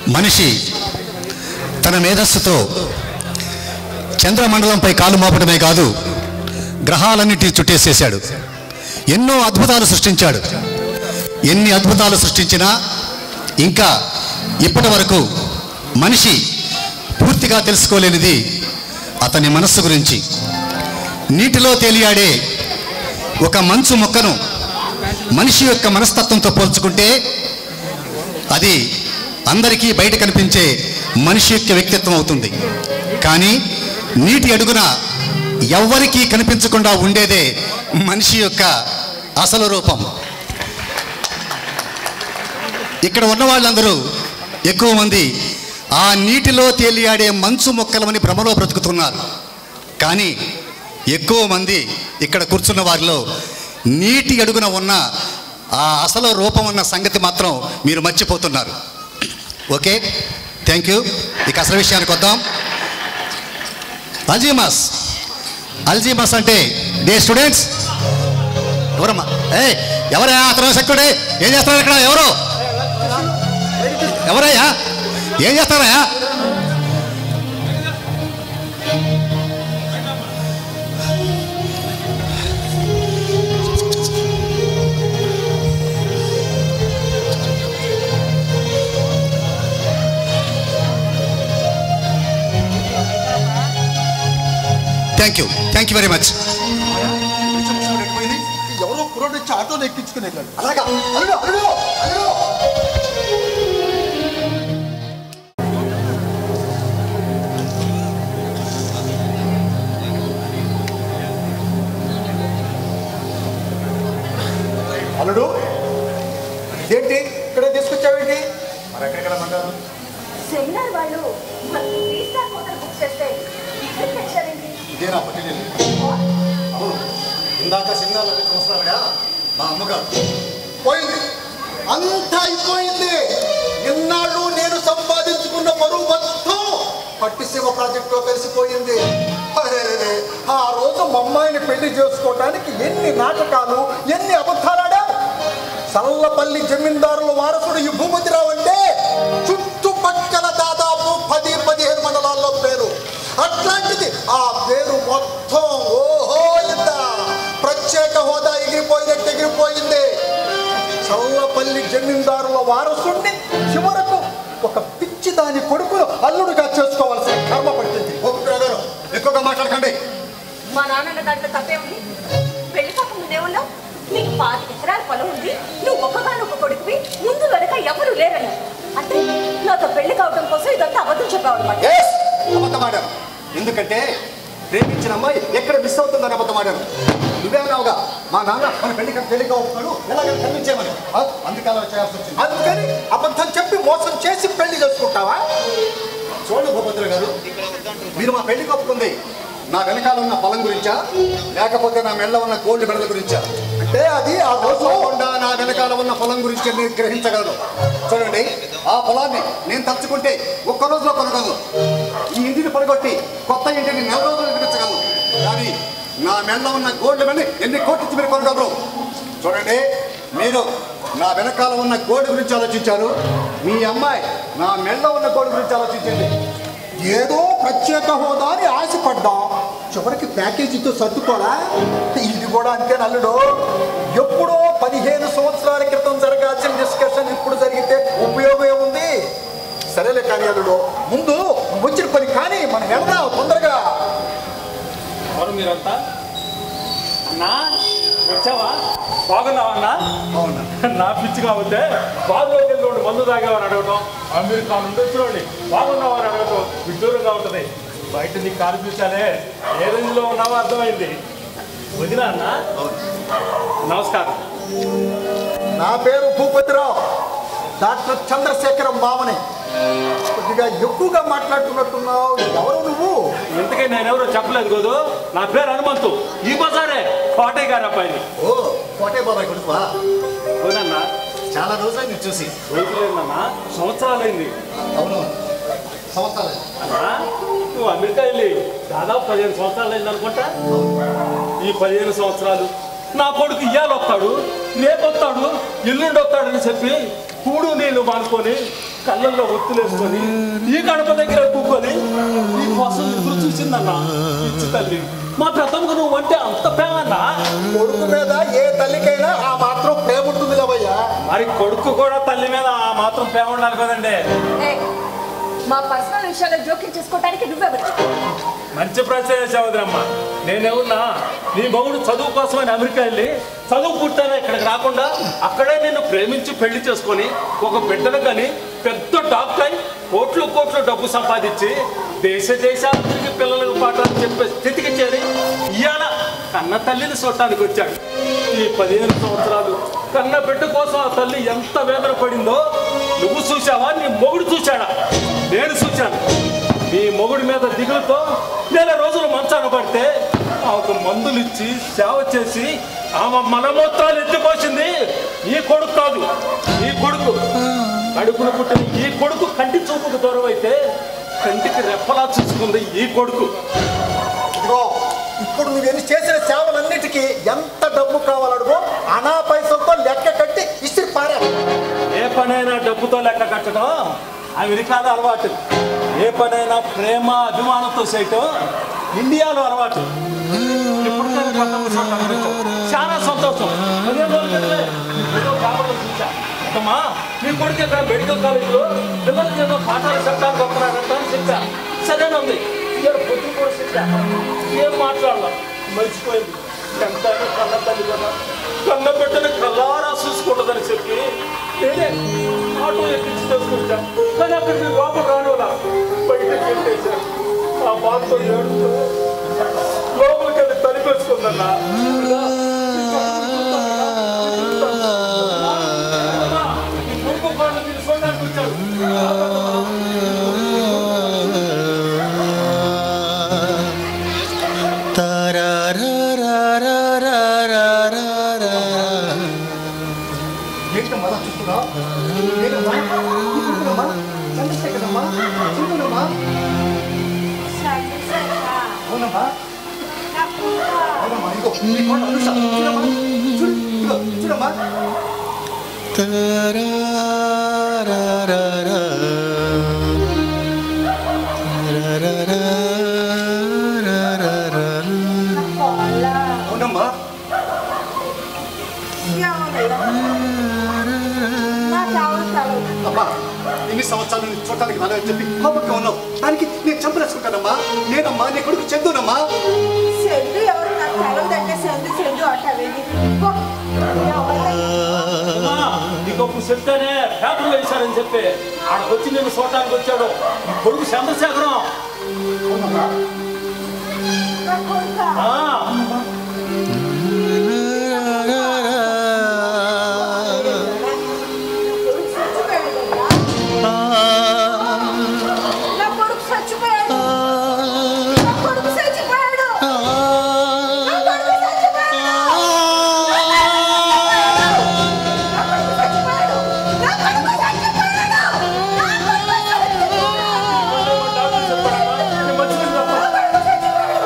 మనిషి తన మేధస్సుతో చంద్రమండలంపై కాలు మోపడమే కాదు గ్రహాలన్నిటి చుట్టేసేశాడు ఎన్నో అద్భుతాలు సృష్టించాడు ఎన్ని అద్భుతాలు సృష్టించినా ఇంకా ఇప్పటి వరకు మనిషి పూర్తిగా తెలుసుకోలేనిది అతని మనస్సు గురించి నీటిలో తేలియాడే ఒక మంచు మొక్కను మనిషి యొక్క మనస్తత్వంతో పోల్చుకుంటే అది అందరికీ బయట కనిపించే మనిషి యొక్క వ్యక్తిత్వం అవుతుంది కానీ నీటి అడుగున ఎవ్వరికీ కనిపించకుండా ఉండేదే మనిషి యొక్క అసలు రూపం ఇక్కడ ఉన్న వాళ్ళందరూ ఎక్కువ మంది ఆ నీటిలో తేలియాడే మంచు మొక్కలమని భ్రమలో బ్రతుకుతున్నారు కానీ ఎక్కువ మంది ఇక్కడ కూర్చున్న వారిలో నీటి అడుగున ఉన్న ఆ అసలు రూపం ఉన్న సంగతి మాత్రం మీరు మర్చిపోతున్నారు ఓకే థ్యాంక్ యూ ఇక అసలు విషయానికి వద్దాం అల్జీమస్ అల్జీమస్ అంటే డే స్టూడెంట్స్ ఎవరమ్మా ఏ ఎవరయ్యా అతను సెక్యూరిటీ ఏం చేస్తున్నారు ఇక్కడ ఎవరు ఎవరయ్యా ఏం చేస్తారయ్యా thank you thank you very much ఎవరో కుర్రోడు వచ్చి ఆటోలో ఎక్కించుకుని వెళ్ళాడు అలాగా అల్లుడు అల్లుడు అల్లుడు అల్లుడు ఏంటి ఇక్కడ తీసుకొచ్చావేంటి మరి ఎక్కడికి వెళ్ళమంటారు సెమినార్ వాళ్ళు మనకు త్రీ స్టార్ హోటల్ బుక్ చేస్తే ఇక్కడికి వచ్చారండి ఇదేనా పట్టిన అవును ఇందాక సినిమాలో చూస్తున్నావిడా మా అమ్మగారు పోయింది అంతా అయిపోయింది ఇన్నాళ్ళు నేను సంపాదించుకున్న బరువు మొత్తం పట్టిసీమ ప్రాజెక్టులో కలిసిపోయింది అరెరెరె, ఆ రోజు మా అమ్మాయిని పెళ్లి చేసుకోవడానికి ఎన్ని నాటకాలు ఎన్ని అబద్ధాలాడా సల్లపల్లి జమీందారుల వారసుడు ఈ భూపతిరావు అంటే చుట్టుపక్కల దాదాపు పది పదిహేను మండలాల్లో పేరు అట్లాంటిది ఆ పేరు మొత్తం ఓహో ఇంత ప్రత్యేక హోదా ఎగిరిపోయినట్టు ఎగిరిపోయింది చల్లపల్లి జమీందారుల వారసుడిని చివరకు ఒక పిచ్చి దాని కొడుకును అల్లుడుగా చేసుకోవాల్సిన కర్మ పట్టింది గారు ఎక్కువగా మాట్లాడకండి మా నాన్న దాంట్లో తప్పే ఉంది పెళ్లి కాక ముందేమన్నా నీకు పాతి ఎకరాల పొలం ఉంది నువ్వు ఒక్కగానొక్క కొడుకువి ముందు వెనక ఎవరు లేరని అంటే నాతో పెళ్లి కావడం కోసం ఇదంతా అబద్ధం చెప్పావు అనమాట Yes! అబద్ధమాడాను ఎందుకంటే ప్రేమించిన అమ్మాయి ఎక్కడ మిస్ అవుతుందని అబద్ధమాడాను నువ్వేమన్నావుగా మా నాన్న మన పెళ్లికి పెళ్లికి అవుతున్నాడు ఎలాగైనా కనిపించేమని అందుకే అలా చేయాల్సి వచ్చింది అందుకని అబద్ధం చెప్పి మోసం చేసి పెళ్లి చేసుకుంటావా చూడండి భూపత్ర గారు మీరు మా పెళ్లికి ఒప్పుకుంది నా వెనకాల ఉన్న పొలం గురించా లేకపోతే నా మెల్ల ఉన్న గోల్డ్ మెడల గురించా అంటే అది ఆ రోజు నా వెనకాల ఉన్న పొలం గురించి మీరు గ్రహించగలరు చూడండి ఆ పొలాన్ని నేను తలుచుకుంటే ఒక్క రోజులో కొనగలను ఈ ఇంటిని పడగొట్టి కొత్త ఇంటిని నెల రోజులు నిర్మించగలను కానీ నా మెల్ల ఉన్న గోల్డ్ మెడని ఎన్ని కోట్లు మీరు కొనగలరు చూడండి మీరు నా వెనకాల ఉన్న గోల్డ్ గురించి ఆలోచించారు మీ అమ్మాయి నా మెల్ల ఉన్న గోల్డ్ గురించి ఆలోచించింది ఏదో ప్రత్యేక హోదా అని ఆశపడ్డాం చివరికి ప్యాకేజీతో సర్దుకోరా ఇది కూడా అంతే నల్లుడు ఎప్పుడో పదిహేను సంవత్సరాల క్రితం జరగాల్సిన డిస్కషన్ ఇప్పుడు జరిగితే ఉపయోగం ఏముంది సరేలే కానీ అల్లుడు ముందు నువ్వు వచ్చిన పని కానీ మనం వెళ్దాం తొందరగా ఎవరు మీరంతా అన్నా వచ్చావా బాగున్నావా అన్నా నా పిచ్చిగా ఉంటే బాధలోకి వెళ్ళి మందు తాగావని అడగటం అమెరికా నుండి వచ్చినోడి బాగున్నావా అని అడగటం విడ్డూరంగా ఉంటుంది బయట నీకు కనిపించాలే ఏ రేంజ్లో ఉన్నావో అర్థమైంది వదినా అన్న నమస్కారం నా పేరు భూపతిరావు డాక్టర్ చంద్రశేఖరం బావని కొద్దిగా ఎక్కువగా మాట్లాడుతున్నట్టున్నావు ఎవరు నువ్వు ఇంతకీ నేనెవరో చెప్పలేదు కదూ నా పేరు హనుమంతు ఈ బజారే కోటయ్య గారి అబ్బాయిని ఓ కోటే బాబాయ్ కొడుకువా అవునన్నా చాలా రోజులు నేను చూసి రోజులేదన్నా సంవత్సరాలైంది అవును సంవత్సరాలు అన్నా నువ్వు అమెరికా వెళ్ళి దాదాపు పదిహేను సంవత్సరాలు అయింది అనుకుంటా ఈ పదిహేను సంవత్సరాలు నా కొడుకు ఇయ్యాలు వస్తాడు రేపు వస్తాడు ఎల్లుండి వస్తాడని చెప్పి కూడు నీళ్లు మానుకొని కళ్ళల్లో ఒత్తులేసుకొని ఈ గడప దగ్గర కూకొని నీ కోసం ఎదురు చూసిందన్న పిచ్చి తల్లి మా పెద్దమ్మకు నువ్వు అంటే అంత ప్రేమన్నా కొడుకు మీద ఏ తల్లికైనా ఆ మాత్రం ప్రేమ ఉంటుంది లేవయ్యా మరి కొడుకు కూడా తల్లి మీద ఆ మాత్రం ప్రేమ ఉండాలి కదండి ఏయ్, మా పర్సనల్ విషయాల్లో జోక్యం చేసుకోవడానికి నువ్వెవరు మంచి ప్రశ్న చేసావు వదినమ్మ నేనేమన్నా నీ మగుడు చదువు కోసమని అమెరికా వెళ్ళి చదువు పుట్టాను ఇక్కడికి రాకుండా అక్కడే నిన్ను ప్రేమించి పెళ్లి చేసుకొని ఒక బిడ్డను కానీ పెద్ద డాక్టర్ అయి కోట్లు కోట్లు డబ్బు సంపాదించి దేశ దేశాలు తిరిగి పిల్లలకు పాఠాలు చెప్పే స్థితికి చేరి ఇవాళ కన్న తల్లిని చూడటానికి వచ్చాడు ఈ పదిహేను సంవత్సరాలు కన్న బిడ్డ కోసం ఆ తల్లి ఎంత వేదన పడిందో నువ్వు చూసావా నీ మొగుడు చూశాడా నేను చూశాను నీ మొగుడి మీద దిగులుతో నెల రోజులు మంచాన పడితే ఆమెకు మందులు ఇచ్చి సేవ చేసి ఆమె మనమొత్తాలు ఎత్తిపోసింది ఈ కొడుకు కాదు ఈ కొడుకు కడుపును పుట్టిన ఈ కొడుకు కంటి చూపుకు దూరం అయితే కంటికి రెప్పలా చూసుకుంది ఈ కొడుకు ఇదిగో ఇప్పుడు నువ్వు చేసిన సేవలన్నిటికీ ఎంత డబ్బు కావాలడుగో అనా పైసలతో లెక్క కట్టి ఇస్త్రీ పారా ఏ పనైనా డబ్బుతో లెక్క కట్టడం అమెరికాలో అలవాటు ఏ పనైనా ప్రేమ అభిమానంతో చేయటం ఇండియాలో అలవాటు ఇప్పుడు నేను కొత్త చూడటానికి వచ్చాను. చాలా సంతోషం పదిహేను రోజుల క్రితమే ఈ ఫోటో పేపర్లో చూసా. అమ్మా మీ కొడుకు ఇక్కడ మెడికల్ కాలేజీలో పిల్లలకి ఏదో పాఠాలు చెప్పడానికి వస్తున్నారంట అని చెప్పా సరేనంది ఇవాళ పొద్దున కూడా చెప్పా ఏం మాట్లాడాల మర్చిపోయింది ఎంతైనా కన్న తల్లి కదా కన్న బిడ్డని కల్లారా చూసుకుంటుందని చెప్పి నేనే ఆటో ఎక్కించి తీసుకొచ్చా కానీ అక్కడ మీరు లోపల రానివ్వలా బయటకు వెళ్ళేసాను ఆ బాధతో ఏడుస్తూ లోపలికి వెళ్ళి తలిపేసుకుందన్నా ఏంటమ్మా అలా చూస్తున్నా ఏంటమ్మా కూతురుమ్మా? చంద్రశేఖరమ్మా చూడమ్మా అవునమ్మా అవునమ్మా ఇదిగో నీ కోడలు అనుష. చూడమ్మా చూడు ఇదిగో చూడమ్మా అవునమ్మా అమ్మా ఎన్ని సంవత్సరాలు నేను చూడటానికి రాలేదని చెప్పి కోపంగా ఉన్నావు దానికి నేను చంపలేసుకుంటానమ్మా నేనమ్మా నీ కొడుకు చందునమ్మా సెందు ఎవరు నాకు తెలవదంటే సెందు సెందు అంటావేంటి పో. ఎవరు? నీకొక చెప్తేనే పేపర్లో వేశారని చెప్పి ఆడకొచ్చి నేను చూడటానికి వచ్చాడు ఈ కొడుకు చంద్రశేఖరం నా కొడుకా? ఆ, కొడుకు చచ్చిపోయాడు కదా? నా కొడుకు చచ్చిపోయాడు నా కొడుకు చచ్చిపోయాడు నా కొడుకు చచ్చిపోయాడు నా కొడుకు చచ్చిపోయాడు నా కొడుకు చచ్చిపోయాడు నా కొడుకు డాక్టర్ చెప్పాడా? నేను మంచినీళ్ళు తాగుతా.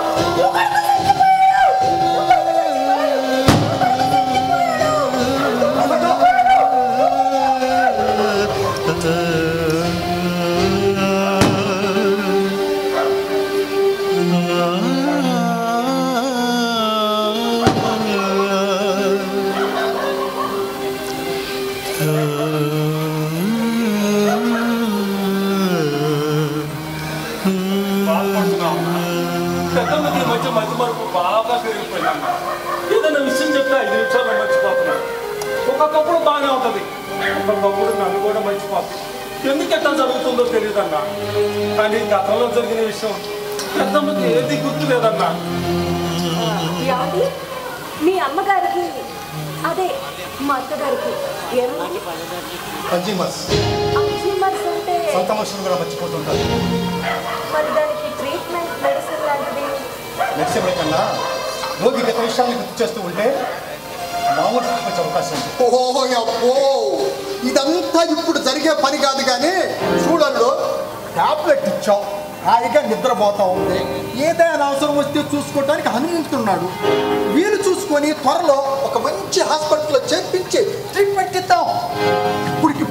బాధపడుతున్నావు. పెద్దమ్మకి ఈ మధ్య మధ్య మరుపు బాగా పెరిగిపోయిందమ్మా ఏదైనా విషయం చెప్తే ఐదు నిమిషాలు మర్చిపోతున్నాను ఒక్కొక్కప్పుడు బాగానే ఉంటుంది ఒక్కొక్కప్పుడు నన్ను కూడా మర్చిపోతుంది ఎందుకు ఎట్లా జరుగుతుందో తెలియదన్నా కానీ గతంలో జరిగిన విషయం పెద్దమ్మకి ఏది గుర్తు లేదన్నా యాది మీ అమ్మగారికి అదే మా అత్తగారికి ఏమైంది కన్జ్యూమర్స్ అల్జీమర్స్ అంటే సొంత మనుషులు కూడా మర్చిపోతుంటారు మరి దానికి ట్రీట్మెంట్ మెడిసిన్ లాంటిది మెడిసిన్ కన్నా రోగి గత విషయాన్ని గుర్తు చేస్తూ ఉంటే మామూలు స్థితికి వచ్చే అవకాశం ఉంది ఓహో అబ్బో ఇదంతా ఇప్పుడు జరిగే పని కాదు కానీ చూడంలో టాబ్లెట్ ఇచ్చాం హాయిగా నిద్రపోతా ఉంది ఏదైనా అవసరం వస్తే చూసుకోవడానికి హనుమంతున్నాడు వీలు చూసుకొని త్వరలో ఒక మంచి హాస్పిటల్లో చేర్పించి ట్రీట్మెంట్ ఇద్దాం ఇప్పటికిప్పుడు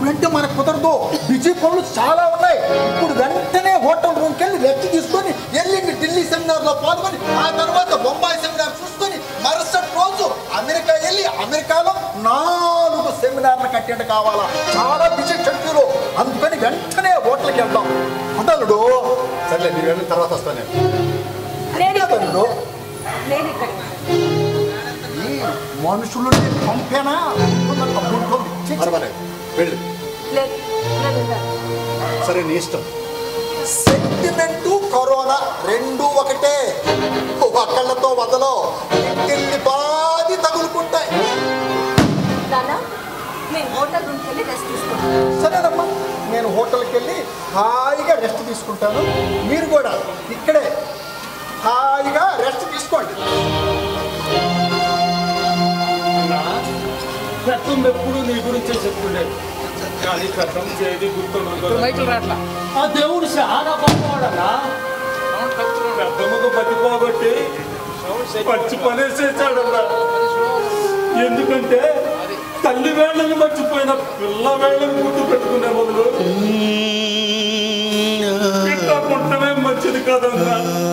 ఇప్పుడంటే మనకు కుదరదు బిజీ పనులు చాలా ఉన్నాయి ఇప్పుడు వెంటనే హోటల్ రూమ్కి వెళ్ళి రెస్ట్ తీసుకొని ఎల్లుండి ఢిల్లీ సెమినార్లో పాల్గొని ఆ తర్వాత బొంబాయి సెమినార్ చూసుకొని మరుసటి రోజు అమెరికా వెళ్ళి అమెరికాలో నాలుగు సెమినార్లకు అటెండ్ కావాలా చాలా బిజీ షెడ్యూల్ అందుకని వెంటనే హోటల్కి వెళ్దాం హోటలుడు సర్లే మీరు వెళ్ళిన తర్వాత వస్తాను నేను నేను ఇక్కడ తల్లుడు నేను ఇక్కడ ఈ మనుషులు పంపేనా పర్వాలేదు వెళ్ళు లేదు నేను ఉంటాను. సరే నీ ఇష్టం సెంటిమెంటు కరోనా రెండు ఒకటే ఒకళ్ళతో వదలో ఇంటిల్లి బాది తగులుకుంటాయి నాన్న నేను హోటల్ రూమ్కి వెళ్ళి రెస్ట్ తీసుకుంటాను సరేనమ్మా నేను హోటల్కి వెళ్ళి హాయిగా రెస్ట్ తీసుకుంటాను మీరు కూడా ఇక్కడే హాయిగా రెస్ట్ తీసుకోండి పెద్దం ఎప్పుడు నీ గురించే చెప్తుండేది కానీ పెద్దం చేది గుర్తుండదు ఆ దేవుడు చాలా గొప్పవాడన్నా పెద్దమ్మకు బతి పోగొట్టి పచ్చి పనేసేసాడన్నా ఎందుకంటే తల్లి వేళ్ళని మర్చిపోయిన పిల్ల వేళ్ళని గుర్తు పెట్టుకునే బదులు ఇట్లా ఉండటమే మంచిది కదన్నా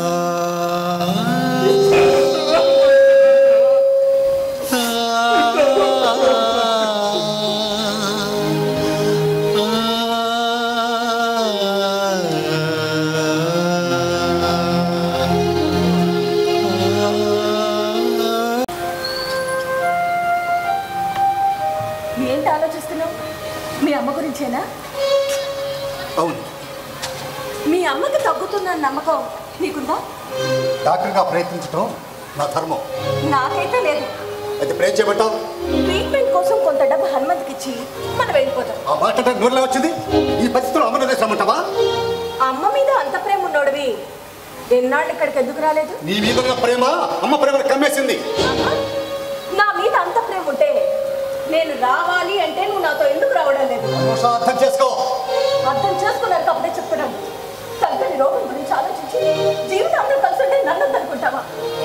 ఏంటి ఆలోచిస్తున్నావు మీ అమ్మ గురించేనా అవును మీ అమ్మకి తగ్గుతుందన్న నమ్మకం నీకుందా డాక్టర్గా ప్రయత్నించడం నా ధర్మం నాకైతే లేదు అయితే ప్రేమ చేయబట్టావు ట్రీట్మెంట్ కోసం కొంత డబ్బు హనుమంత్కి ఇచ్చి మనం వెళ్ళిపోతాం ఆ మాట అంటే నోరులో వచ్చింది ఈ పరిస్థితుల్లో అమ్మను వేసామంటావా అమ్మ మీద అంత ప్రేమ ఉన్నోడివి ఎన్నాళ్ళు ఇక్కడికి ఎందుకు రాలేదు నీ మీద ఉన్న ప్రేమ అమ్మ ప్రేమ కమ్మేసింది అమ్మ, నా మీద అంత ప్రేమ ఉంటే నేను రావాలి అంటే నువ్వు నాతో ఎందుకు రావడం లేదు అనుష, అర్థం చేసుకో అర్థం చేసుకున్నారు అప్పుడే చెప్పడం తగ్గని రోగం గురించి ఆలోచించి జీవితాంతం కలిసి ఉంటే నన్ను అనుకుంటావా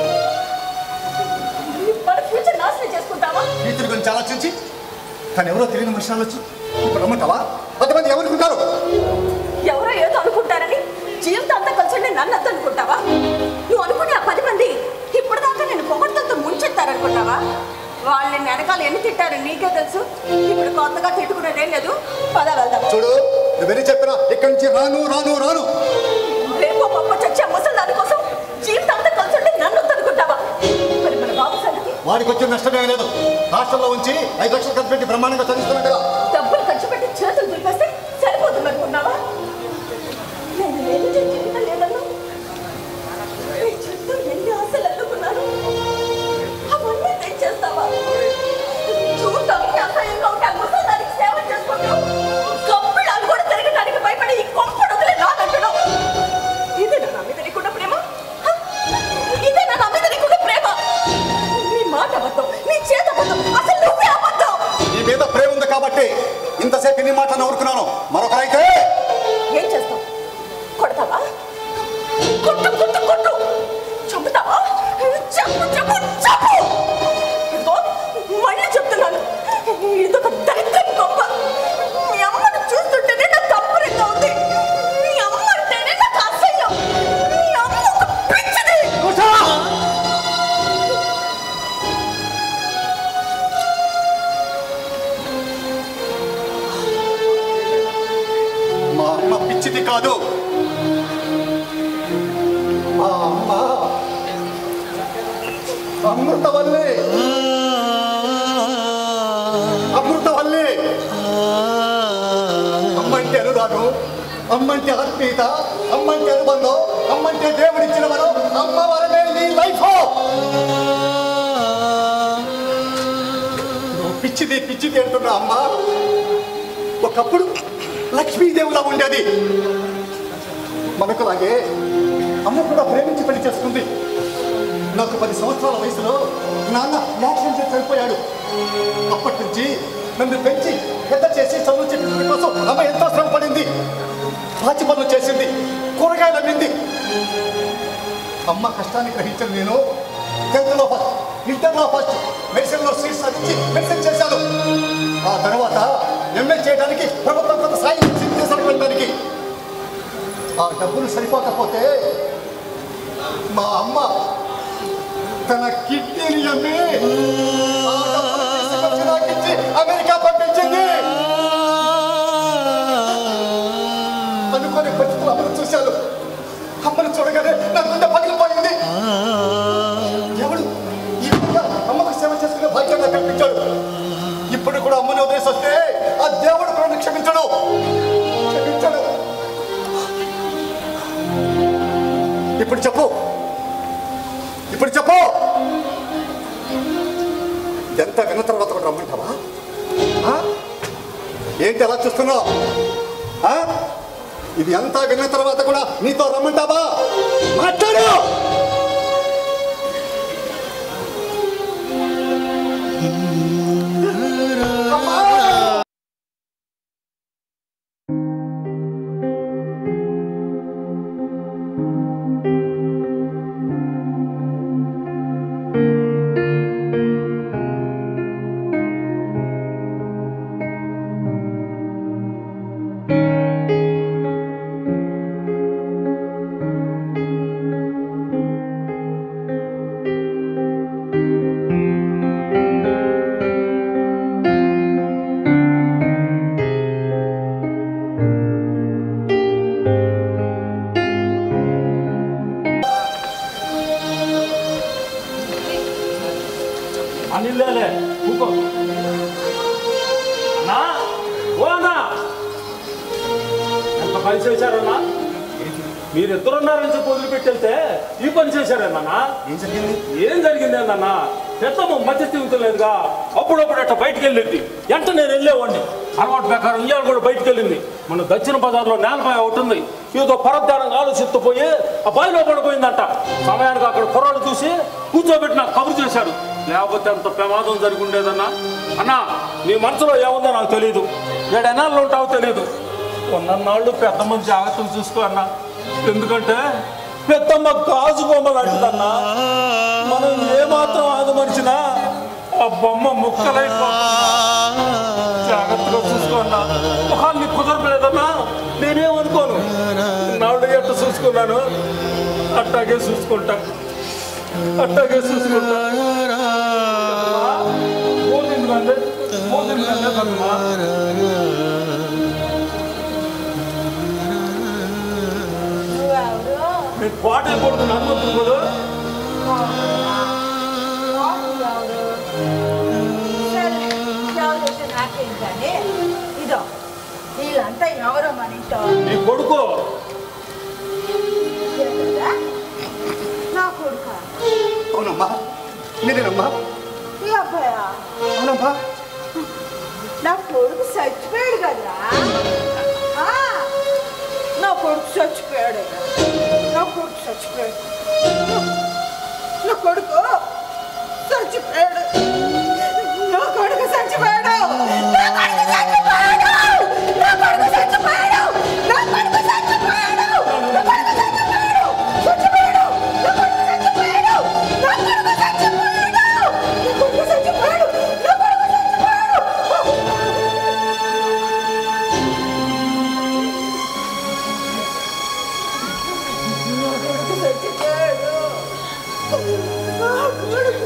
మన ఫ్యూచర్ నాశనం చేసుకుంటావా టీచర్ గురించి ఆలోచించి తను ఎవరో తెలియని మనిషి ఆలోచి ఇప్పుడు రమ్మంటావా కొంతమంది ఎవరుకుంటారు ఎవరో ఏదో అనుకుంటారని జీవితాంతం కలిసి ఉంటే నన్ను అంత అనుకుంటావా నువ్వు అనుకునే ఆ పది మంది ఇప్పుడు దాకా నేను పొగడ్తలతో ముంచెత్తారనుకుంటావా వాళ్ళు నిన్ను వెనకాల ఎన్ని తిట్టారు నీకే తెలుసు ఇప్పుడు కొత్తగా తిట్టుకునేదేం లేదు పద వెళ్దాం చూడు నువ్వెన్ని చెప్పినా ఇక్కడి నుంచి రాను రాను రాను రేపు పప్ప చచ్చే ముసలి దాని కోసం జీవితాంతం కలిసి ఉంటే నన్ను వద్దు అనుకుంటావా మరి మన బాబు సంగతి వాడికి వచ్చే నష్టమే లేదు హాస్టల్లో ఉంచి ఐదు లక్షలు ఖర్చు పెట్టి బ్రహ్మాండంగా చదివిస్తున్నాడు కదా డబ్బులు ఖర్చు పెట్టి చేతులు దులిపేస్తే సరిపోతుంది అనుకున్నావా నేను లేదు జీవితం లేదన్నా నీ చుట్టూ ఎన్ని ఆశలు అల్లుకున్నాను అవన్నీ తెచ్చేస్తావా చూడటానికి అసహ్యంగా ఉంటే ఆ ముసలిదానికి సేవ చేసుకుంటూ కప్పుడాలు కూడా తిరగడానికి భయపడి ఈ కొంపడు వదిలే రానంటున్నావు ఇదే నా మీద నీకున్న ప్రేమ హ? ఇదే నా మీద నీకున్న ప్రేమ నీ మాట అబద్ధం నీ చేత అబద్ధం అసలు నువ్వే అబద్ధం నీ మీద ప్రేమ ఉంది కాబట్టి ఇంతసేపు నీ మాట నవ్వుకున్నాను మరొకరైతే ఏం చేస్తావు కొడతావా కొట్టు కొట్టు కొట్టు చంపుతావా చంపు చంపు చంపు ఇదిగో మళ్ళీ చెప్తున్నాను ఇదొక దరిద్రం గొప్ప మీ అమ్మను చూస్తుంటేనే నాకు తప్పురంగా ఉంది మీ అమ్మ అంటేనే నాకు అసహ్యం మీ అమ్మ ఒక పిచ్చిది మా అమ్మ పిచ్చిది కాదు మా అమ్మ అమృతవల్లి అమృతవల్లి అమ్మంటే అనురాగం అమ్మంటే ఆత్మీయత అమ్మంటే అనుబంధం అమ్మంటే దేవుడిచ్చిన వరం అమ్మ వరమే నీ లైఫ్ నువ్వు పిచ్చిది పిచ్చిది అంటున్నా అమ్మ ఒకప్పుడు లక్ష్మీదేవిలా ఉండేది మనకులాగే అమ్మ కూడా ప్రేమించి పెళ్లి చేసుకుంది నాకు పది సంవత్సరాల వయసులో నాన్న యాక్సిడెంట్ చేసి చనిపోయాడు అప్పటి నుంచి నన్ను పెంచి పెద్ద చేసి చదువు చెప్పిన కోసం అమ్మ ఎంతో శ్రమ పడింది పాచి పనులు చేసింది కూరగాయలు అమ్మింది అమ్మ కష్టాన్ని గ్రహించిన నేను టెన్త్లో ఫస్ట్ ఇంటర్లో ఫస్ట్ మెడిసిన్లో సీట్ సాధించి మెడిసిన్ చేశాను ఆ తర్వాత ఎంఏ చేయడానికి ప్రభుత్వం కొంత సాయం చేసి దేశానికి వెళ్ళడానికి ఆ డబ్బులు సరిపోకపోతే మా అమ్మ తన కిడ్నీని అమ్మి ఆ డబ్బులు తీసుకొచ్చి నాకు ఇచ్చి అమెరికా పంపించింది అనుకోని పరిస్థితులు అమ్మను చూశాను అమ్మను చూడగానే నా గుండె పగిలిపోయింది ఎవడు ఈ విధంగా అమ్మకు సేవ చేసుకునే భాగ్యం నాకు కల్పించాడు ఇప్పుడు కూడా అమ్మని వదిలేసి వస్తే ఆ దేవుడు కూడా నన్ను క్షమించడు క్షమించడు ఇప్పుడు చెప్పు ఇప్పుడు చెప్పు ఎంత విన్న తర్వాత కూడా రమ్మంటావా ఆ? ఏంటి అలా చూస్తున్నావు ఆ? ఇది అంతా విన్న తర్వాత కూడా నీతో రమ్మంటావా మాట్లాడు అనిల్లేలే కూకో అన్నా ఓ అన్నా ఎంత పని చేశారన్నా మీరిద్దరున్నారని చెప్పి వదిలిపెట్టి వెళ్తే ఈ పని చేశారేనన్నా ఏం జరిగింది ఏం జరిగింది అన్న పెద్దమ్మ మధ్య తిరుగుతలేదుగా అప్పుడప్పుడు అట్ట బయటికి వెళ్ళింది ఎంట నేను వెళ్ళేవాడిని అలవాటు ప్రకారం ఇవాళ కూడా బయటికి వెళ్ళింది మన దక్షిణ బజార్లో నేలపాయ ఒకటి ఉంది ఏదో పరధ్యానంగా ఆలోచిస్తూ పోయి ఆ బావిలో పడిపోయిందంట సమయానికి అక్కడ కుర్రాడు చూసి కూర్చోబెట్టి నాకు కబురు చేశాడు లేకపోతే అంత ప్రమాదం జరిగి ఉండేదన్నా అన్నా నీ మనసులో ఏముందో నాకు తెలియదు ఏడెనాళ్ళు ఉంటావో తెలియదు ఉన్నన్నాళ్ళు పెద్దమ్మ జాగ్రత్తలు చూసుకో అన్నా ఎందుకంటే పెద్దమ్మ గాజు బొమ్మ లాంటిదన్నా మనం ఏమాత్రం ఆదమరిచినా ఆ బొమ్మ ముక్కలైపోతుంది జాగ్రత్తగా చూసుకోన్నా ఒకవేళ నీకు కుదరలేదన్నా నేనేమనుకోను నాళ్ళు ఎట్ట చూసుకున్నాను అట్టాగే చూసుకుంటా అట్టాగే చూసుకుంటా పోతుంది కంటే పోతుంది కంటే కదమ్మా. నువ్వెవరు? నేను కోట కొడుతున్నా అనుకుంటుంది కదా ఎవరు? సరే, ఎవరైతే నాకేం కానీ ఇదో వీళ్ళంతా ఎవరో మన ఇంట్లో నీ కొడుకు ఏంటంటే? నా కొడుక అవునమ్మా నేనేనమ్మా ఈ అబ్బాయా అవునమ్మా నా కొడుకు చచ్చిపోయాడు కదరా ఆ, నా కొడుకు చచ్చిపోయాడు నా కొడుకు చచ్చిపోయాడు నా కొడుకు చచ్చిపోయాడు నా కొడుకు చచ్చిపోయాడు నా కొడుకు చచ్చిపోయాడు నా కొడుకు చచ్చిపోయాడు నా కొడుకు చచ్చిపోయాడు నా కొడుకు చచ్చిపోయాడు చచ్చిపోయాడు నా కొడుకు చచ్చిపోయాడు నా కొడుకు చచ్చిపోయాడు నా కొడుకు చచ్చిపోయాడు నా కొడుకు చచ్చిపోయాడు నా కొడుకు చచ్చిపోయాడు నా కొడుకు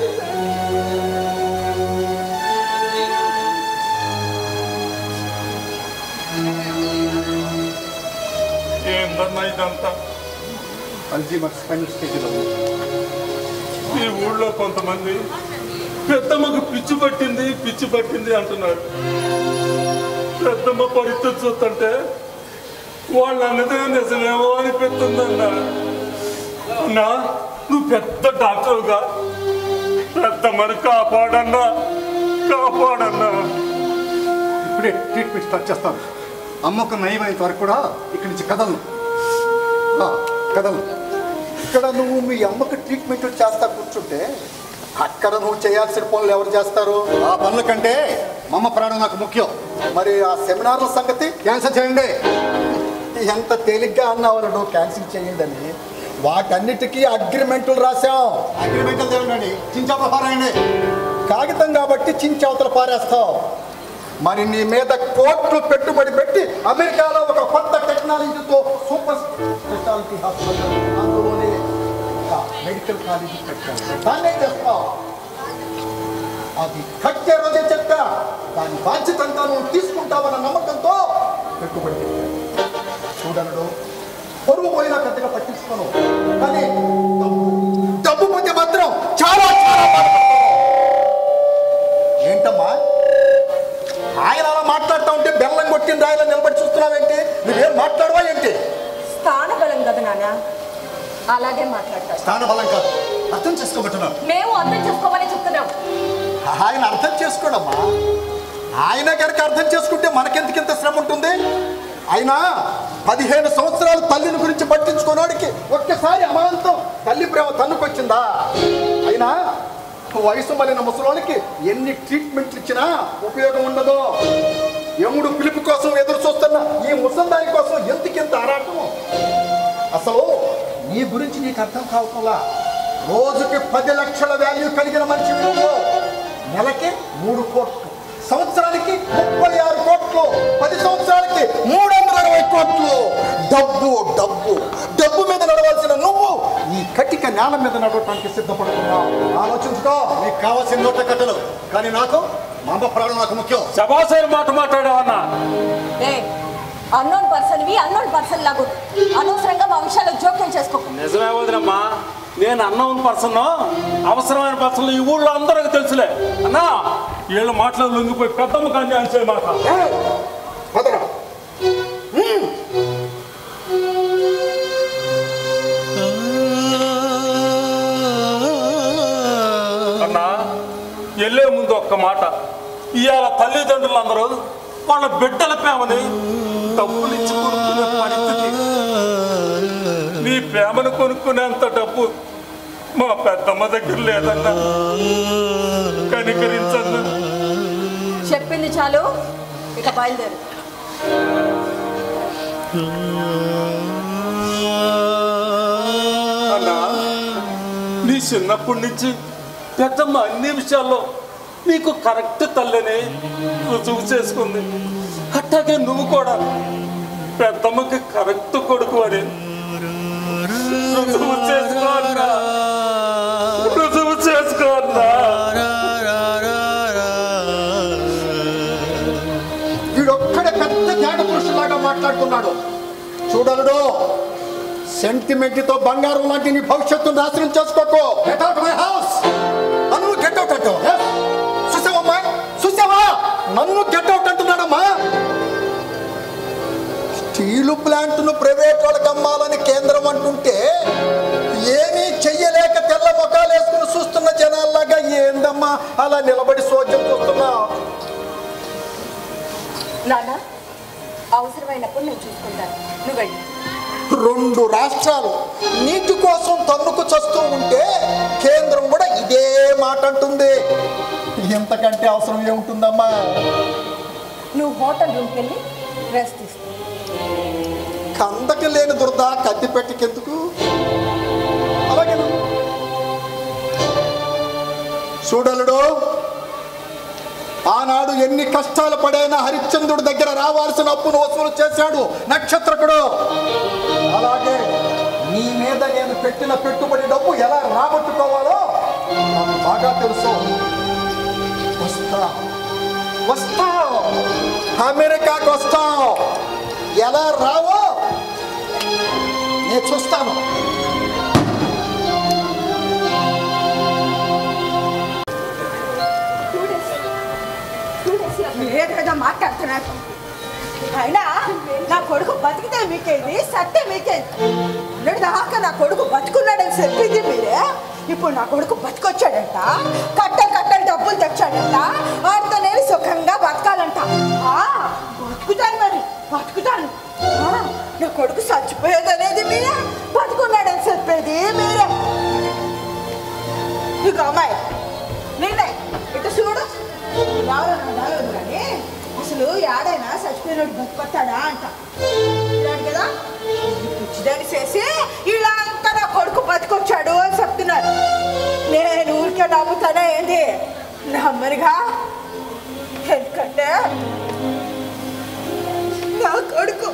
ఏందన్నా ఇదంతా అల్జీమర్స్ ఫైనల్ స్టేజ్లో ఉంది. ఈ ఊళ్ళో కొంతమంది పెద్దమ్మకు పిచ్చి పట్టింది పిచ్చి పట్టింది అంటున్నారు పెద్దమ్మ పరిస్థితి చూస్తుంటే వాళ్ళు అన్నదే నిజమేమో అనిపిస్తుందన్నా అన్నా నువ్వు పెద్ద డాక్టర్గా పెద్దమ్మని కాపాడన్నా కాపాడన్నా ఇప్పుడే ట్రీట్మెంట్ స్టార్ట్ చేస్తాను అమ్మకు నయమైనంత వరకు కూడా ఇక్కడి నుంచి కదలను ఆ, కదలను ఇక్కడ నువ్వు మీ అమ్మకు ట్రీట్మెంట్ చేస్తా కూర్చుంటే అక్కడ నువ్వు చేయాల్సిన పనులు ఎవరు చేస్తారు ఆ పనుల కంటే మా అమ్మ ప్రాణం నాకు ముఖ్యం మరి ఆ సెమినార్ల సంగతి క్యాన్సిల్ చేయండి ఎంత తేలిగ్గా అన్నావు నువ్వు క్యాన్సిల్ చేయండి అని వాటన్నిటికీ అగ్రిమెంట్లు రాశాం అగ్రిమెంట్లు చూడండి చించాపల పారాయండి కాగితం కాబట్టి చించవతల పారేస్తావు మరి నీ మీద కోట్లు పెట్టుబడి పెట్టి అమెరికాలో ఒక కొత్త టెక్నాలజీతో సూపర్ స్పెషాలిటీ హాస్పిటల్ అందులోనే ఒక మెడికల్ కాలేజీ పెట్టాను దాన్నే చేస్తావు అది కట్టే రోజే చెప్తా దాని బాధ్యత అంతా నువ్వు తీసుకుంటావన్న నమ్మకంతో పెట్టుబడి పెట్టాను చూడను పొరుగు పోయినా పెద్దగా పట్టించుకోను కానీ డబ్బు డబ్బు పోతే మాత్రం చాలా చాలా బాధపడతాను ఏంటమ్మా ఆయన అలా మాట్లాడుతూ ఉంటే బెల్లం కొట్టిన రాయిలా నిలబడి చూస్తున్నావేంటి నువ్వేం మాట్లాడవా ఏంటి స్థానబలం కదా నాన్న అలాగే మాట్లాడతారు స్థానబలం కాదు అర్థం చేసుకోబట్టున్నాను మేము అర్థం చేసుకోమని చెప్తున్నాం ఆయన అర్థం చేసుకోడమ్మా ఆయన కనుక అర్థం చేసుకుంటే మనకెందుకింత శ్రమ ఉంటుంది అయినా పదిహేను సంవత్సరాలు తల్లిని గురించి పట్టించుకోనోడికి ఒక్కసారి అమాంతం తల్లి ప్రేమ తన్నుకొచ్చిందా అయినా వయసు మళ్ళిన ముసలోనికి ఎన్ని ట్రీట్మెంట్లు ఇచ్చినా ఉపయోగం ఉండదు యముడు పిలుపు కోసం ఎదురు చూస్తున్న ఈ ముసల్దాని కోసం ఎందుకింత ఆరాటం అసలు నీ గురించి నీకు అర్థం కావటంలా రోజుకి పది లక్షల వాల్యూ కలిగిన మనిషి నువ్వు నెలకి మూడు కోట్లు సంవత్సరానికి ముప్పై ఆరు కోట్లు పది సంవత్సరాలకి మూడు వందల అరవై కోట్లు డబ్బు డబ్బు డబ్బు మీద నడవాల్సిన నువ్వు ఈ కటిక నేల మీద నడవటానికి సిద్ధపడుతున్నావు ఆలోచించుకో నీకు కావాల్సిన నోట కట్టలు కానీ నాకు మా అమ్మ ప్రాణం నాకు ముఖ్యం శబాసైన మాట మాట్లాడావన్నా ఏ అన్నోన్ పర్సన్వి అన్నోన్ పర్సన్ లాగు అనవసరంగా మా విషయాల్లో జోక్యం చేసుకోకు నిజమే వదినమ్మా నేను అన్నవన్ పర్సన్ అవసరమైన పర్సన్ ఈ ఊళ్ళో అందరికి తెలుసులే అన్నా వీళ్ళ మాటలు లొంగిపోయి పెద్దమ్మ కన్యాయం చేయమాట ఏయ్, పదరా అన్నా వెళ్ళే ముందు ఒక్క మాట ఇవాళ తల్లిదండ్రులు అందరూ వాళ్ళ బిడ్డల ప్రేమని డబ్బులు ఇచ్చి కొనుక్కునే పరిస్థితి నీ ప్రేమను కొనుక్కునేంత డబ్బు మా పెద్దమ్మ దగ్గర లేదన్నా కనికరించన్నా చెప్పింది చాలు ఇక బయలుదేరు అన్నా నీ చిన్నప్పటి నుంచి పెద్దమ్మ అన్ని విషయాల్లో నీకు కరెక్ట్ తల్లిని రుజువు చేసుకుంది అట్టాగే నువ్వు కూడా పెద్దమ్మకి కరెక్ట్ కొడుకు అని రుజువు చేసుకో అన్నా రుజువు చేసుకో అన్నా వీడొక్కడే పెద్ద జ్ఞాన పురుషులాగా మాట్లాడుతున్నాడు చూడలుడు సెంటిమెంట్తో బంగారం లాంటి నీ భవిష్యత్తును నాశనం చేసుకోకు గెట్ అవుట్ మై హౌస్ నన్ను గెట్ అవుట్ అంటావు చూసావమ్మా చూసావా నన్ను గెట్ అవుట్ అంటున్నాడమ్మా స్టీలు ప్లాంట్ను ప్రైవేట్ వాళ్ళకి అమ్మాలని కేంద్రం అంటుంటే ఏమీ చెయ్యలేక తెల్ల ముఖాలు వేసుకుని చూస్తున్న జనాల్లాగా ఏందమ్మా అలా నిలబడి సోద్యం చూస్తున్నావు నాన్న అవసరమైనప్పుడు నేను చూసుకుంటాను నువ్వు వెళ్ళి రెండు రాష్ట్రాలు నీటి కోసం తన్నుకు చస్తూ ఉంటే కేంద్రం కూడా ఇదే మాట అంటుంది ఎంతకంటే అవసరం ఏముంటుందమ్మా నువ్వు హోటల్ రూమ్కి వెళ్ళి రెస్ట్ తీసుకో కందకి లేని దురద కత్తి పెట్టికెందుకు అలాగే చూడలుడు ఆనాడు ఎన్ని కష్టాలు పడైనా హరిశ్చంద్రుడి దగ్గర రావాల్సిన అప్పును వసూలు చేశాడు నక్షత్రకుడు అలాగే నీ మీద నేను పెట్టిన పెట్టుబడి డబ్బు ఎలా రాబట్టుకోవాలో నాకు బాగా తెలుసు వస్తా వస్తా అమెరికాకు వస్తావు ఎలా రావో నేను చూస్తాను టూ డేస్ టూ డేస్ ఏదేదో మాట్లాడుతున్నాడు అయినా నా కొడుకు బతికితే మీకేది సత్తే మీకేది అన్నడు దాకా నా కొడుకు బతుకున్నాడని చెప్పింది మీరే ఇప్పుడు నా కొడుకు బతికొచ్చాడంట కట్టలు కట్టలు డబ్బులు తెచ్చాడంట వాడితో నేను సుఖంగా బతకాలంట ఆ, బతుకుతాను మరి బతుకుతాను ఆ, నా కొడుకు చచ్చిపోయేదనేది మీరే బతుకున్నాడని చెప్పేది మీరే ఇక అమ్మాయి నిన్నే ఇటు చూడు ఎవరు నడవదు కానీ అసలు యాడైనా చచ్చిపోయినోడు బతుకొస్తాడా అంట ఇలాంటి కదా పిచ్చిదాన్ని చేసి ఇలా అంతా నా కొడుకు బతికొచ్చాడు అని చెప్తున్నారు నేను ఊరికే నమ్ముతానే ఏంది నమ్మరుగా ఎందుకంటే నా కొడుకు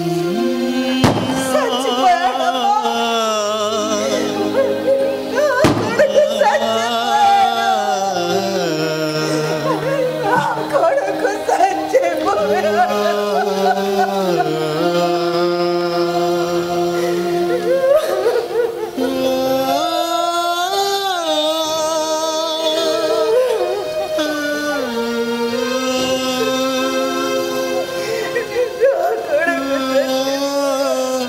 చచ్చిపోయాడమ్మా. నా కొడుకు చచ్చిపోయాడు. నా కొడుకు చచ్చిపోయాడు. నా కొడుకు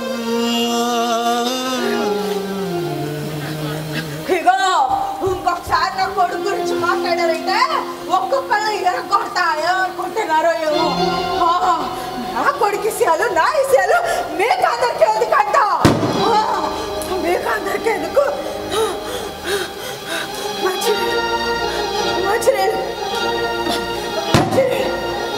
ఇగో ఇంకొకసారి నా కొడుకు గురించి మాట్లాడారంటే ఒక్కొక్కళ్ళు ఎరగొడతా ఏమనుకుంటున్నారో ఏమో ఆ, నా కొడుకు ఇసేయాలు నా ఇసేయాలు మీకు అందరికీ ఎందుకంట ఆ, మీకు అందరికీ ఎందుకు మంచినీళ్ళు మంచినీళ్ళు మంచినీళ్ళు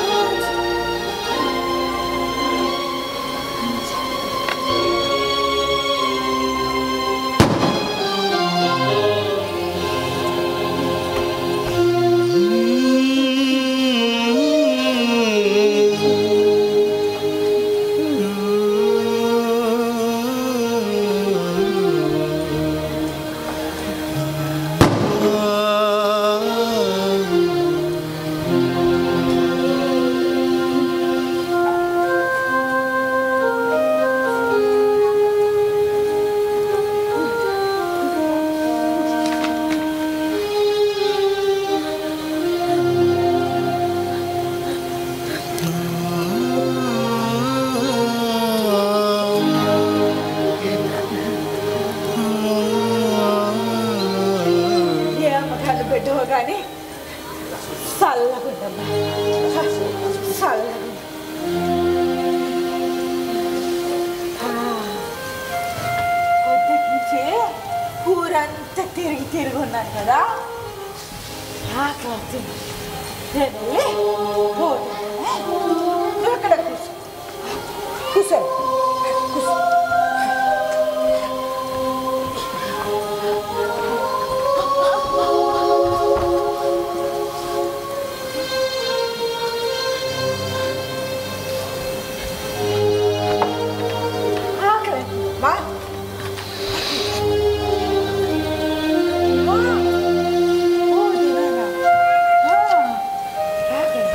ఏ అమ్మకాలు పెట్టవో కానీ చల్లగుండమ్మా చల్లగుండ పొద్దుటి నుంచి ఊరంతా తిరిగి తిరిగి ఉన్నాను కదా ఆకలి అవుతుంది. నేను వెళ్ళి భోజనం నువ్వు ఇక్కడ కూర్చో కూర్చో కూర్చో ఆకలి మా మా ఓ దినానా ఆ ఆకలి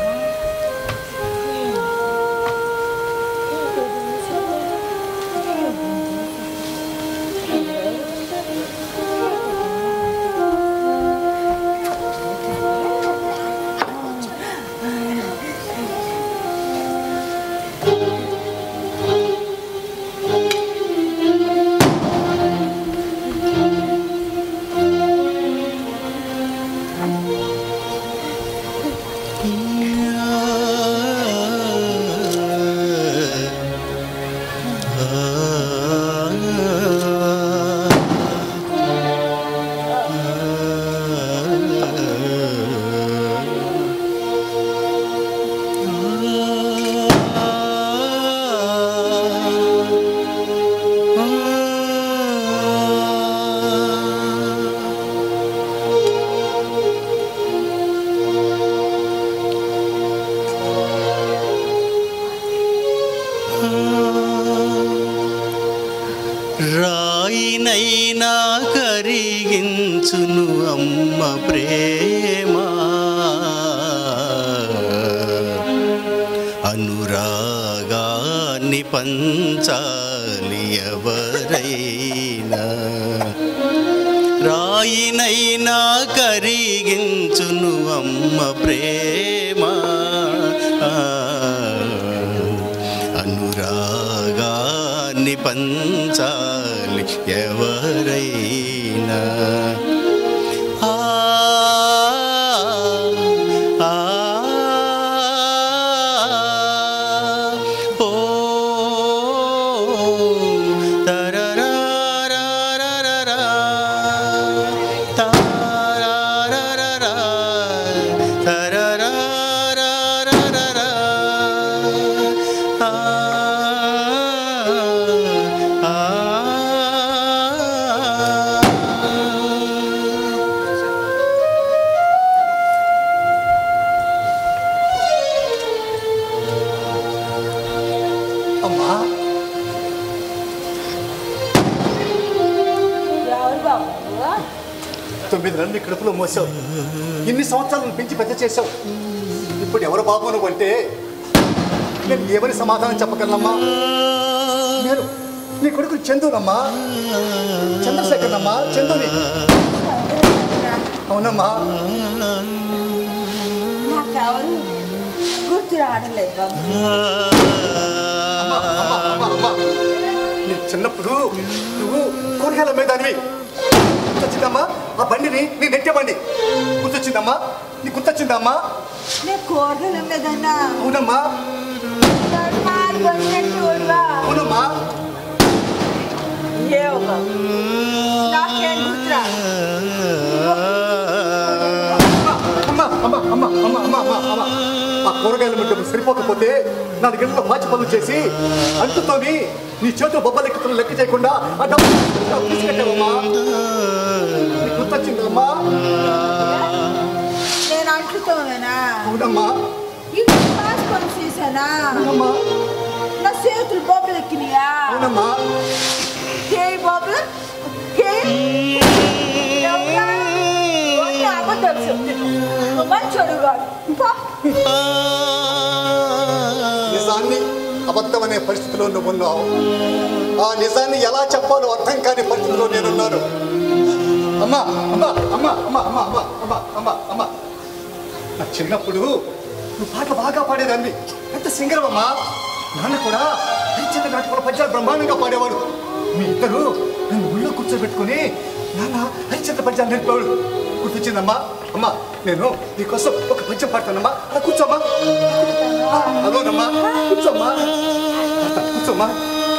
రాయినైనా కరిగించును అమ్మ ప్రేమ అనురాగాన్ని పంచాలి ఎవరైనా రాయినైనా కరిగించును అమ్మ ప్రేమ అనురాగాన్ని పంచాలి ఎవరైనా ఆ ఆ ఓ తరరారారారా తారారారా తరరారారారా ఆ ఆ అమ్మా ఎవరు బాబు తొమ్మిది నెలలు నీ కడుపులో మోసావు ఇన్ని సంవత్సరాలను పెంచి పెద్ద చేసావు ఇప్పుడు ఎవరు బాబు నువ్వు అంటే నేను ఏమని సమాధానం చెప్పగలనమ్మా నేను నీ కొడుకు చందునమ్మా చంద్రశేఖర్నమ్మా చందుని అవునమ్మా నాకెవరు గుర్తు రావట్లేదు బాబు అమ్మా, అమ్మా, అమ్మా, అమ్మా. నీ చిన్నప్పుడు నువ్వు కూరగాయల మీదనివి గుర్తొచ్చిందమ్మా ఆ బండిని నీ నెట్టే బండి గుర్తొచ్చిందమ్మా నీ గుర్తొచ్చిందమ్మా నేను కూరగాయల మీదన్నా అవునమ్మా కొన్నట్టుగా అవునమ్మా ఏవో బాబు నాకేం గుర్తు రాదు అమ్మా అమ్మా అమ్మా అమ్మా అమ్మా అమ్మా అమ్మా ఆ కూరగాయల మీద సరిపోకపోతే నాలుగు గంటల పాచి పనులు చేసి అంటుతోని నీ చేతులు బొబ్బలెక్కుతున్న లెక్క చేయకుండా ఆ డబ్బు తీసుకెట్టావమ్మా నీకు గుర్తొచ్చిందమ్మా నేను అంటుతోనేనా అవునమ్మా ఇది పాసుకొని చేశానా అవునమ్మా నా చేతులు బొబ్బలు ఎక్కినాయా అవునమ్మా ఏ బొబ్బలు ఏ ఎవరా? ఓన్లీ అబద్ధాలు చెప్తున్నావు మంచోడు కాదు పో. నిజాన్ని అబద్ధం అనే పరిస్థితిలో నువ్వు ఉన్నావు ఆ నిజాన్ని ఎలా చెప్పాలో అర్థం కాని పరిస్థితిలో నేనున్నాను అమ్మా అమ్మా అమ్మా అమ్మా అమ్మా అమ్మా అమ్మా అమ్మా అమ్మా నా చిన్నప్పుడు నువ్వు పాటలు బాగా పాడేదాన్ని ఎంత సింగరవమ్మా నాన్న కూడా హరిచంద్ర నాటకంలో పద్యాలు బ్రహ్మాండంగా పాడేవాడు మీ ఇద్దరు నన్ను ఊళ్ళో కూర్చోబెట్టుకుని నాన్న హరిచంద్ర పద్యాలు నేర్పేవాడు గుర్తొచ్చిందమ్మా అమ్మా నేను నీకోసం ఒక పద్యం పాడతానమ్మా అలా కూర్చోమ్మా ఆ, అదోనమ్మా కూర్చోమ్మా కూర్చోమ్మా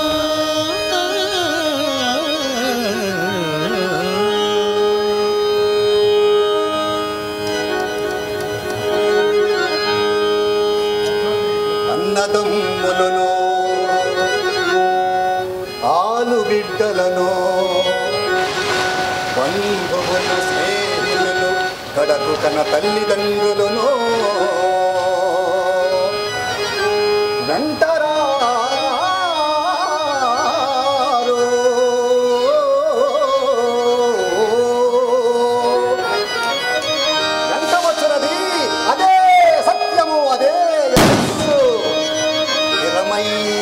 అన్నదమ్ములను ఆలు బిడ్డలను బంధువులు స్నేహితులను కడకు కన తల్లిదండ్రులను వెంటరారు ఎంత వచ్చినది అదే సత్యము అదే యశస్సు స్థిరమై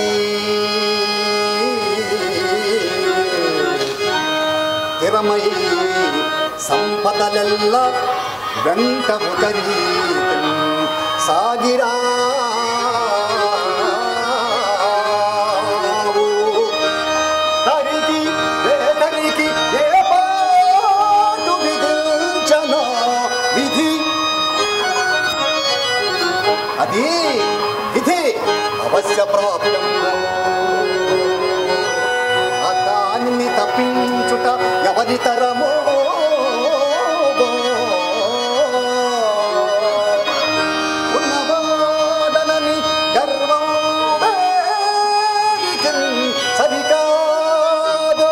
స్థిరమై సంపదలెల్ల వెంటము కరీతం సాగిరా తరికి వేదరికి ఏ పాటు మిగిల్చనో విధి అది ఇది అవశ్య ప్రాప్తం ఆ దానిని తప్పించుట ఎవరి తరమో ఉన్నవాడనని గర్వం వేడికిన్ సరికాదు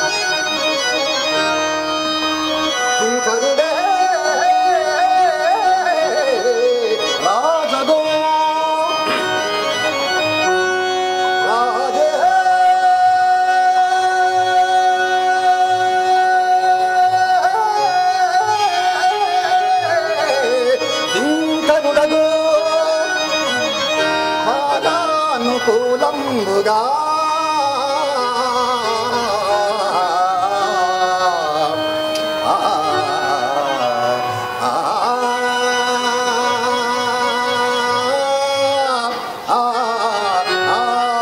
కింకరుడే రాజగో రాజే కింకరుడగో కాలానుకూలంబుగా ఆ, ఆ, ఆ, ఆ,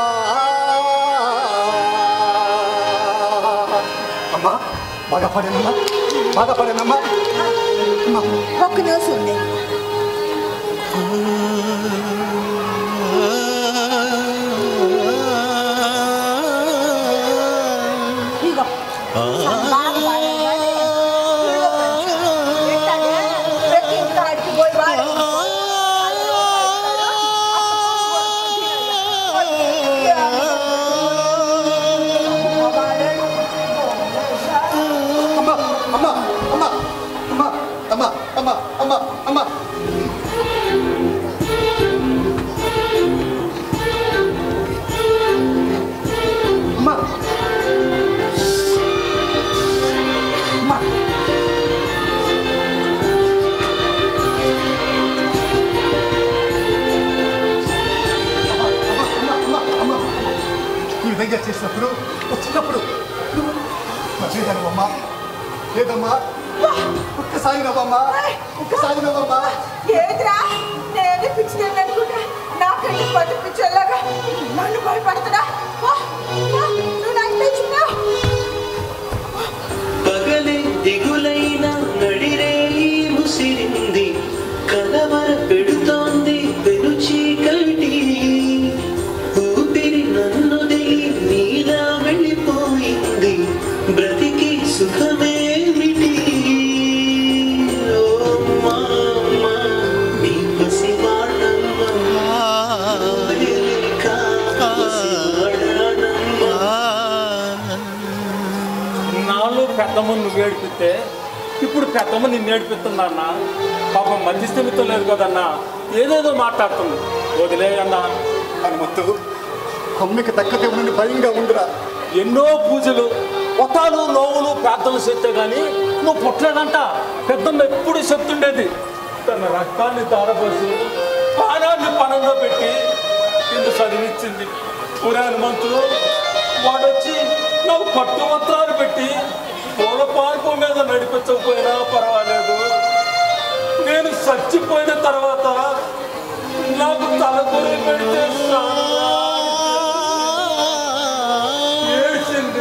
అమ్మా బాగా పడానమ్మా బాగా పడానమ్మా అమ్మా ఒక్క నిమిషం ఉంది ఇగో బాగా పాడాను కానీ ఇదిగో కొంచెం. ఏంటంటే ప్రతి ఇంటికి పోయి వాడు. అమ్మా అమ్మా అమ్మా అమ్మా అమ్మా అమ్మా అమ్మా అమ్మా విధంగా చేసినప్పుడు వచ్చినప్పుడు నువ్వు మర్చిపోయానమ్మా లేదమ్మా ఒక్కసారి నవ్వమ్మా ఒక్కసారి నవ్వమ్మా ఏదిరా నేను పిచ్చి అనుకుంటా నాకంటే పట్టు పిచ్చోళ్ళగా నన్ను భయపడుతున్నా వా, వా, నువ్వు నాకు తెచ్చుకున్నావు పగలే దిగులైన నడిరేయి ముసిరింది కలవర పెడుతోంది పెను చీకటి ఊపిరి నన్ను దిగి నీలా వెళ్ళిపోయింది బ్రతికి సుఖమేమిటి ఓ మామ, నీ పసివాడమ్మ, లేక పసివాడానమ్మ. నాలో పెద్దమ్మ నువ్వు ఏడిపిస్తే ఇప్పుడు పెద్దమ్మ నిన్ను ఏడిపిస్తుందా అన్న పాపం మంచి స్థిమితం లేదు కదన్నా ఏదేదో మాట్లాడుతుంది వదిలే అన్నా హనుమంతు అమ్మకి తక్క దేవుని భయంగా ఉందిరా ఎన్నో పూజలు ఒతాలు నోవులు ప్రార్థనలు చేస్తే గాని నువ్వు పుట్టలేదంట పెద్దమ్మ ఎప్పుడు చెప్తుండేది తన రక్తాన్ని దారపోసి ప్రాణాన్ని పణంలో పెట్టి నిన్ను చదివించింది ఊరే హనుమంతుడు వాడొచ్చి నాకు పట్టు వస్త్రాలు పెట్టి పూల పార్పు మీద నడిపించకపోయినా పర్వాలేదు నేను చచ్చిపోయిన తర్వాత నాకు తలకొరి పెడితే చాలు. ఏడ్చింది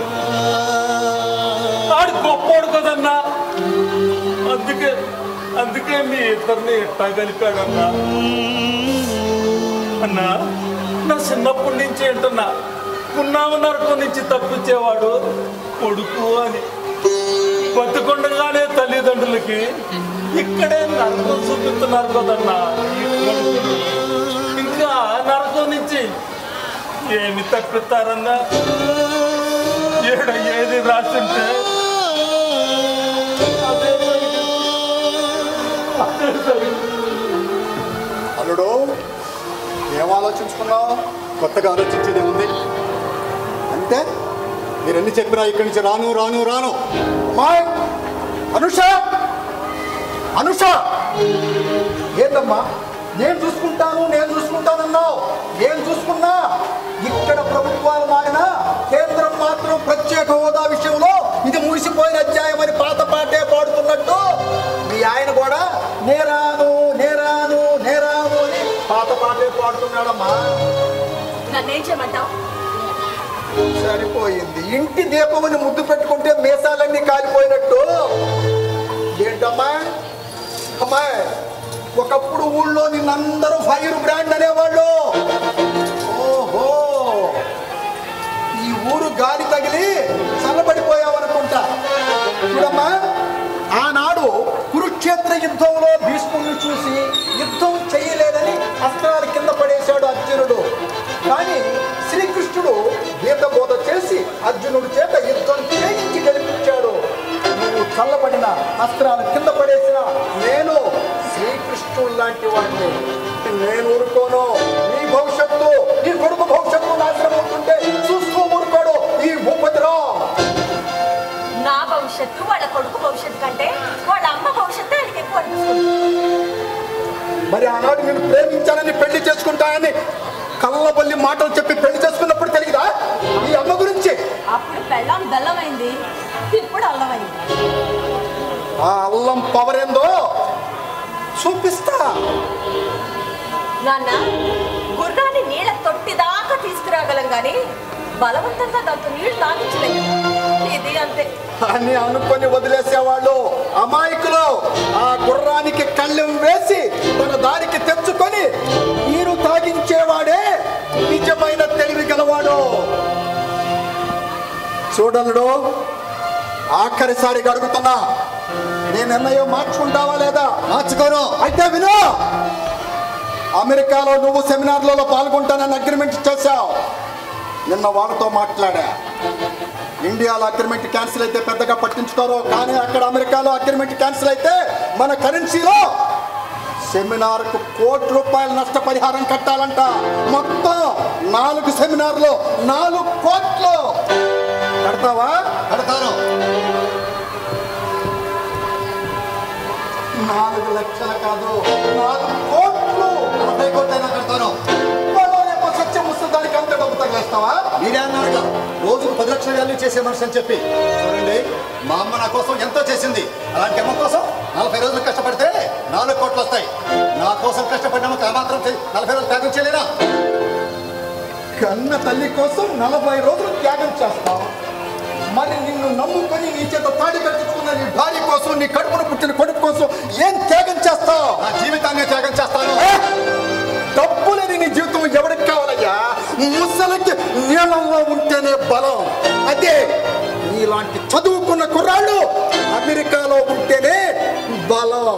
ఆడు గొప్పోడు కదన్నా అందుకే అందుకే మీ ఇద్దరిని ఇట్టా కలిపాడన్నా అన్నా నా చిన్నప్పటి నుంచి ఏంటన్నా పున్నామ నరకం నుంచి తప్పించేవాడు కొడుకు అని బతుకుండగానే తల్లిదండ్రులకి ఇక్కడే నరకం చూపిస్తున్నారు కదన్నా ఈ కొడుకులు. ఇంకా నరకం నుంచి ఏమి తప్పిస్తారన్నా ఏడ ఏది రాస్తుంటే అదే జరిగింది. అదే జరిగింది. అల్లుడు ఏం ఆలోచించుకున్నావు కొత్తగా ఆలోచించేదే ఉంది అంతే మీరెన్ని చెప్పినా ఇక్కడి నుంచి రాను రాను రాను అమ్మాయ్ అనుష అనుష ఏంటమ్మా నేను చూసుకుంటాను నేను చూసుకుంటానన్నావు నేను చూసుకున్నా ఇక్కడ ప్రభుత్వాలు మారినా కేంద్రం మాత్రం ప్రత్యేక హోదా విషయంలో ఇది ముగిసిపోయిన అధ్యాయం అని పాత పాటే పాడుతున్నట్టు మీ ఆయన కూడా నేరాను నేరాను నేరాను అని పాత పాటే పాడుతున్నాడమ్మా నన్నేం చేయమంటావు సరిపోయింది ఇంటి దీపముని ముద్దు పెట్టుకుంటే మీసాలన్నీ కాలిపోయినట్టు ఏంటమ్మా అమ్మాయి ఒకప్పుడు ఊళ్ళో నిన్నందరూ ఫైర్ బ్రాండ్ అనేవాళ్ళు ఓహో ఈ ఊరు గాలి తగిలి చల్లబడిపోయావనుకుంటా చూడమ్మా ఆనాడు కురుక్షేత్ర యుద్ధంలో భీష్ముడిని చూసి యుద్ధం చేయలేదని అస్త్రాల కింద పడేశాడు అర్జునుడు కానీ శ్రీకృష్ణుడు గీత బోధ చేసి అర్జునుడి చేత యుద్ధం చేయించి గెలిపించాడు నువ్వు చల్లబడిన అస్త్రాలు కింద పడేసిన నేను శ్రీకృష్ణుడు లాంటి వాడిని నేను ఊరుకోను నీ భవిష్యత్తు నీ కొడుకు భవిష్యత్తు నాశనం అవుతుంటే చూస్తూ ఊరుకోడు ఈ భూపతిరావు నా భవిష్యత్తు వాళ్ళ కొడుకు భవిష్యత్తు కంటే వాళ్ళ అమ్మ భవిష్యత్తు ఆయనకి ఎక్కువ అనిపిస్తుంది మరి ఆనాడు నేను ప్రేమించానని పెళ్లి చేసుకుంటానని కళ్ళబల్లి మాటలు చెప్పి పెళ్లి చేసుకున్నప్పుడు తెలియదా ఈ అమ్మ గురించి అప్పుడు పెళ్ళాం బెల్లమైంది ఇప్పుడు అల్లమైంది ఆ అల్లం పవర్ ఏందో చూపిస్తా నాన్న గుర్రాన్ని నీళ్ళ తొట్టి దాకా తీసుకురాగలం కానీ బలవంతంగా దాంతో నీళ్లు తాగించలేదు ఇది అంతే అని అనుకొని వదిలేసేవాళ్ళు అమాయకులు ఆ గుర్రానికి కళ్ళెం వేసి తన దారికి తెచ్చుకొని నీరు తాగించేవాడే నిజమైన తెలివి గలవాడు చూడలుడు ఆఖరిసారిగా అడుగుతున్నా నీ నిర్ణయం మార్చుకుంటావా లేదా మార్చుకోను అయితే విను అమెరికాలో నువ్వు సెమినార్లలో పాల్గొంటానని అగ్రిమెంట్ చేశావు నిన్న వాళ్ళతో మాట్లాడా ఇండియాలో అగ్రిమెంట్ క్యాన్సిల్ అయితే పెద్దగా పట్టించుకోరు కానీ అక్కడ అమెరికాలో అగ్రిమెంట్ క్యాన్సిల్ అయితే మన కరెన్సీలో సెమినార్కు కోటి రూపాయల నష్టపరిహారం కట్టాలంట మొత్తం నాలుగు సెమినార్లు నాలుగు కోట్లు కడతావా కడతాను నాలుగు లక్షలు కాదు నాలుగు కోట్లు నలభై కోట్లైనా కడతాను సత్యం వస్తుందా దానికి అంత డబ్బు తగిలేస్తావా మీరే అన్నారుగా రోజుకు పది లక్షల వాల్యూ చేసే మనిషి అని చెప్పి చూడండి మా అమ్మ నా కోసం ఎంతో చేసింది అలాంటి అమ్మ కోసం నలభై రోజులు కష్టపడితే నాలుగు కోట్లు వస్తాయి నా కోసం కష్టపడిన అమ్మకి ఆ మాత్రం చే- నలభై రోజులు త్యాగం చేయలేనా కన్న తల్లి కోసం నలభై రోజులు త్యాగం చేస్తావు మరి నిన్ను నమ్ముకొని నీ చేత తాడి కట్టించుకున్న నీ భార్య కోసం నీ కడుపున పుట్టిన కొడుకు కోసం ఏం త్యాగం చేస్తావు నా జీవితాన్ని త్యాగం చేస్తాను డబ్బు లేని నీ జీవితం ఎవరికి కావాలయ్యా ముసలికి నీళ్ళల్లో ఉంటేనే బలం అదే నీలాంటి చదువుకున్న కుర్రాళ్ళు అమెరికాలో ఉంటేనే బలం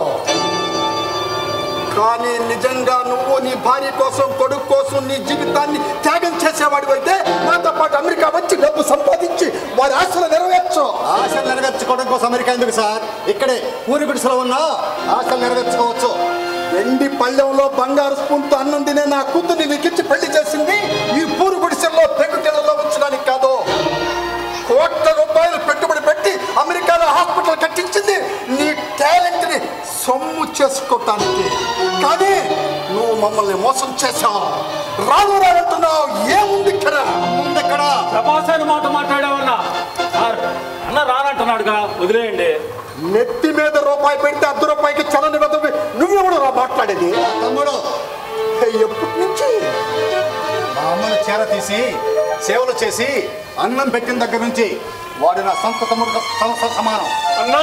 కానీ నిజంగా నువ్వు నీ భార్య కోసం కొడుకు కోసం నీ జీవితాన్ని త్యాగం చేసేవాడు అయితే నాతో పాటు అమెరికా వచ్చి డబ్బు సంపాదించి వారి ఆశలు నెరవేర్చు ఆశలు నెరవేర్చుకోవడం కోసం అమెరికా ఎందుకు సార్ ఇక్కడే పూరి గుడిసెలో ఉన్నా ఆశలు నెరవేర్చుకోవచ్చు వెండి పళ్ళెంలో బంగారు స్పూన్తో అన్నం తినే నా కూతుర్ని నీకిచ్చి పెళ్లి చేసింది ఈ పూరు గుడిసెల్లో పెంకుటిళ్లలో ఉంచడానికి కాదు కోట్ల రూపాయలు పెట్టుబడి పెట్టి అమెరికాలో హాస్పిటల్ కట్టించింది నీ టాలెంట్ ని సొమ్ము చేసుకోవటానికి కానీ నువ్వు మమ్మల్ని మోసం చేశావు రాను రానంటున్నావు ఏముంది ఇక్కడ ముందెక్కడ తపాసాని మాట మాట్లాడావన్నా సార్ అన్న రానంటున్నాడుగా వదిలేయండి నెత్తి మీద రూపాయి పెడితే అర్ధ రూపాయికి చలని వెదవి నువ్వెవడు రా మాట్లాడేది తమ్ముడు ఎప్పటి నుంచి మా అమ్మను చేర తీసి సేవలు చేసి అన్నం పెట్టిన దగ్గర నుంచి వాడు నా సొంత తమ్ముడు సంస్థ సమానం అన్నా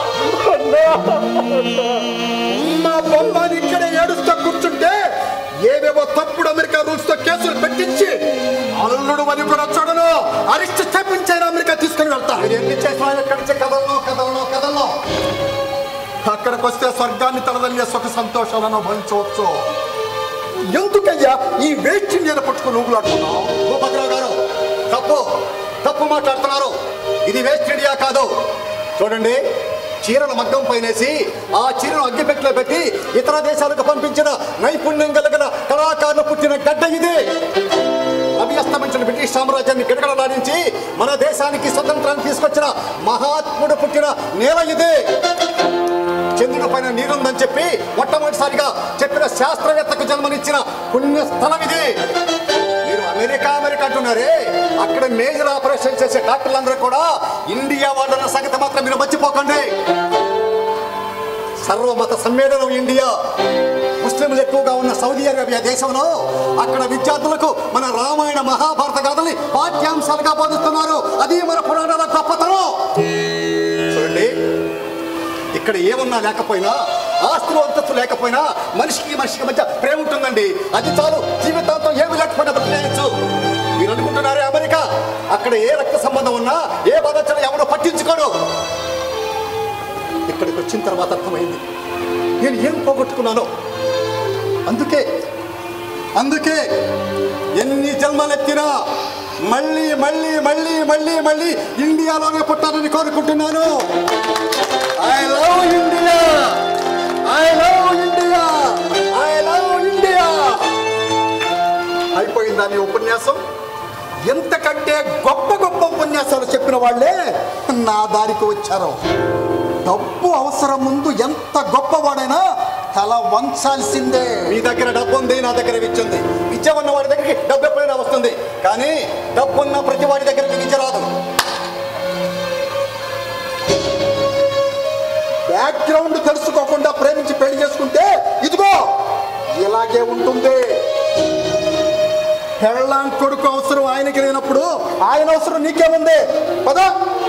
మా బొమ్మని ఇక్కడ ఏడుస్తూ కూర్చుంటే ఏవేవో తప్పుడు అమెరికా రూల్స్ తో కేసులు పెట్టించి అల్లుడు అని కూడా చూడను అరెస్ట్ చేపించైన అమెరికా తీసుకుని వెళ్తాను మీరు ఎన్ని చేసినా ఎక్కడి నుంచి కదలను కదలను కదలను అక్కడికి వస్తే స్వర్గాన్ని తలదల్లే సుఖ సంతోషాలను భరించవచ్చు ఎందుకయ్యా ఈ వేస్ట్ ఇండియా పట్టుకుని ఊగులాడుతున్నావు భూపతిరావు గారు తప్పు తప్పు మాట్లాడుతున్నారు ఇది వేస్ట్ ఇండియా కాదు చూడండి చీరను మగ్గం పైనేసి ఆ చీరను అగ్గిపెట్టెలో పెట్టి ఇతర దేశాలకు పంపించిన నైపుణ్యం కలిగిన కళాకారులు పుట్టిన గడ్డ ఇది అభ్యస్తమించిన బ్రిటిష్ సామ్రాజ్యాన్ని గిడగడలాడించి మన దేశానికి స్వతంత్రాన్ని తీసుకొచ్చిన మహాత్ముడు పుట్టిన నేల ఇది చంద్రుడి పైన నీరుందని చెప్పి మొట్టమొదటిసారిగా చెప్పిన శాస్త్రవేత్తకు జన్మనిచ్చిన పుణ్యస్థలం ఇది మీరు అమెరికా అమెరికా అంటున్నారే అక్కడ మేజర్ ఆపరేషన్ చేసే డాక్టర్లందరూ కూడా ఇండియా వాళ్ళన్న సంగతి మాత్రం మీరు మర్చిపోకండి సర్వమత సమ్మేళనం ఇండియా ముస్లింలు ఎక్కువగా ఉన్న సౌదీ అరేబియా దేశంలో అక్కడ విద్యార్థులకు మన రామాయణ మహాభారత గాథల్ని పాఠ్యాంశాలుగా బోధిస్తున్నారు అది మన పురాణాల గొప్పతనం చూడండి ఇక్కడ ఏమున్నా లేకపోయినా ఆస్తులు అంతస్తు లేకపోయినా మనిషికి మనిషికి మధ్య ప్రేమ ఉంటుందండి అది చాలు జీవితాంతం ఏమి లేకపోయినా బ్రతికేయచ్చు మీరు అనుకుంటున్నారే అమెరికా అక్కడ ఏ రక్త సంబంధం ఉన్నా ఏ బాధ ఎవడో పట్టించుకోడు ఇక్కడికి వచ్చిన తర్వాత అర్థమైంది నేను ఏం పోగొట్టుకున్నానో అందుకే అందుకే ఎన్ని జన్మలెత్తినా మళ్ళీ మళ్ళీ మళ్ళీ మళ్ళీ మళ్ళీ ఇండియాలోనే పుట్టాలని కోరుకుంటున్నాను I love India I love India I love India అయిపోయిందా నీ ఉపన్యాసం ఎంతకంటే గొప్ప గొప్ప ఉపన్యాసాలు చెప్పిన వాళ్ళే నా దారికి వచ్చారు డబ్బు అవసరం ముందు ఎంత గొప్పవాడైనా తల వంచాల్సిందే మీ దగ్గర డబ్బు ఉంది నా దగ్గర విద్య ఉంది విద్య ఉన్న వాడి దగ్గరికి డబ్బు ఎప్పుడైనా వస్తుంది కానీ డబ్బు ఉన్న ప్రతి వాడి దగ్గరికి విద్య రాదు బ్యాక్గ్రౌండ్ తెలుసుకోకుండా ప్రేమించి పెళ్లి చేసుకుంటే ఇదిగో ఇలాగే ఉంటుంది పెళ్ళాం కొడుకు అవసరం ఆయనకి లేనప్పుడు ఆయన అవసరం నీకేముంది పదా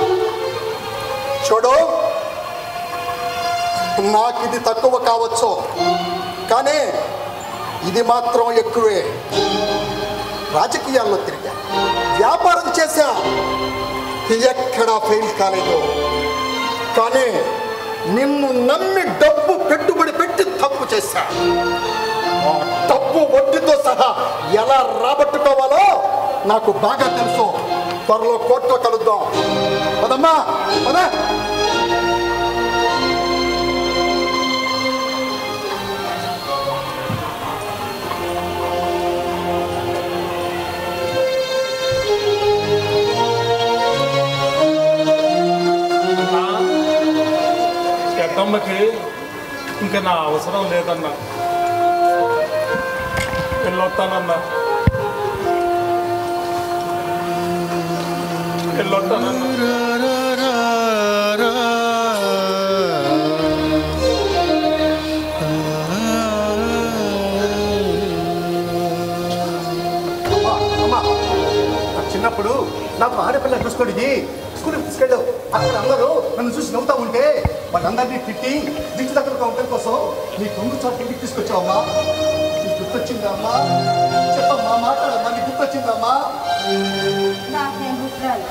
చూడు నాకు ఇది తక్కువ కావచ్చు కానీ ఇది మాత్రం ఎక్కువే రాజకీయాల్లో తిరిగా వ్యాపారం చేశా ఎక్కడా ఫెయిల్ కాలేదు కానీ నిన్ను నమ్మి డబ్బు పెట్టుబడి పెట్టి తప్పు చేశా ఆ డబ్బు వడ్డీతో సహా ఎలా రాబట్టుకోవాలో నాకు బాగా తెలుసు త్వరలో కోర్టులో కలుద్దాం పదమ్మా పద ఎక్కమ్మకి ఇంకా నా అవసరం లేదన్నా వెళ్ళొస్తానన్నా వెళ్ళొస్తానన్నా అమ్మా, అమ్మా, నాకు చిన్నప్పుడు నాకు ఆడపిల్ల చూసుకొడికి స్కూల్కి తీసుకెళ్ళావు అక్కడ అందరూ నన్ను చూసి నవ్వుతా ఉంటే వాళ్ళందరినీ తిట్టి దిక్కు దగ్గర ఉండటం కోసం నీ కొంగు చాటు ఇంటికి తీసుకొచ్చావమ్మా నీకు గుర్తొచ్చిందా అమ్మా చెప్పమ్మా మాట్లాడమ్మా నీకు గుర్తొచ్చిందమ్మా నాకేం గుర్తురాలి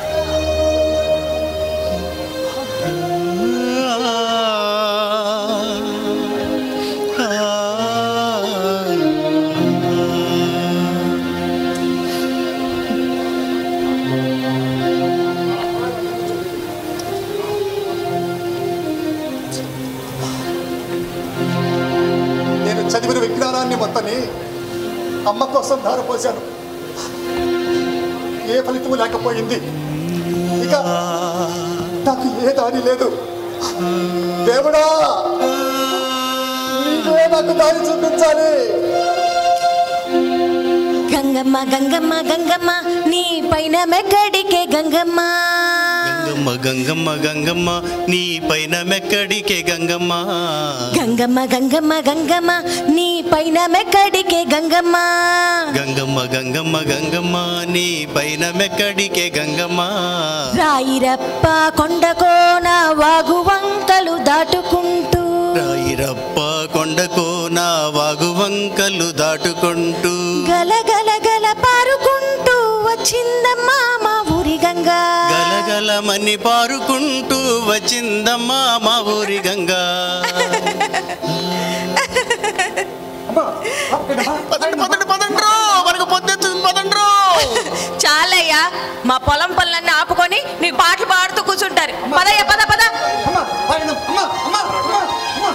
నేను చదివిన విజ్ఞానాన్ని మొత్తని అమ్మ కోసం ధారపోశాను ఏ ఫలితము లేకపోయింది ఇక నాకు ఏ దారి లేదు దేవుడా నీవే నాకు దారి చూపించాలి గంగమ్మ గంగమ్మ గంగమ్మ నీ పైన మెక్కడికే గంగమ్మ గంగమ్మ గంగమ్మ గంగమ్మ నీ పైన మెక్కడికే గంగమ్మ గంగమ్మ గంగమ్మ గంగమ్మ నీ పైన మెక్కడికే గంగమ్మ గంగమ్మ గంగమ్మ గంగమ్మ నీ పైన మెక్కడికే గంగమ్మ రాయిరప్ప కొండకోన వాగు వంకలు దాటుకుంటూ రాయిరప్ప కొండకో నా వాగు వంకలు దాటుకుంటూ గల గల గల పారుకుంటూ వచ్చిందమ్మా మా ఊరి గంగా గలగలమని పారుకుంటూ వచ్చిందమ్మా మా ఊరి గంగా అమ్మా అక్కడ పదండి పదండి పదండ్రో మనకు పొద్దుతుంది పదండ్రో చాలయ్యా మా పొలం పనులన్నీ ఆపుకొని నీకు పాటలు పాడుతూ కూర్చుంటారు పదయ్యా పద పద అమ్మా ఆయన అమ్మా అమ్మా అమ్మా అమ్మా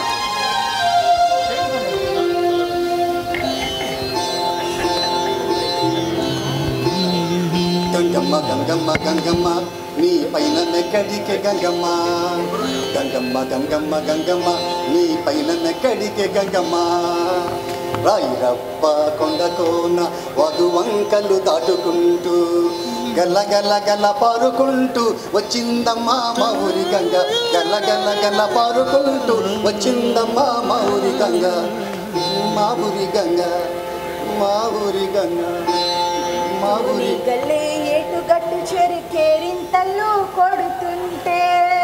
గంగమ్మ గంగమ్మ గంగమ్మ నీ పైన నెక్కడికే గంగమ్మ గంగమ్మ గంగమ్మ గంగమ్మ నీ పైన నెక్కడికే గంగమ్మ రాయిరప్ప కొండకోన వధు వంకలు దాటుకుంటూ గల్ల గల్ల గల్ల పారుకుంటూ వచ్చిందమ్మా మా ఊరి గంగ గల్ల గల్ల గల్ల పారుకుంటూ వచ్చిందమ్మా మా ఊరి గంగ మా ఊరి గంగ మా ఊరి గంగ మా ఊరి గల్లే ఏటు గట్టు చెరి కేరింతలు కొడుతుంటే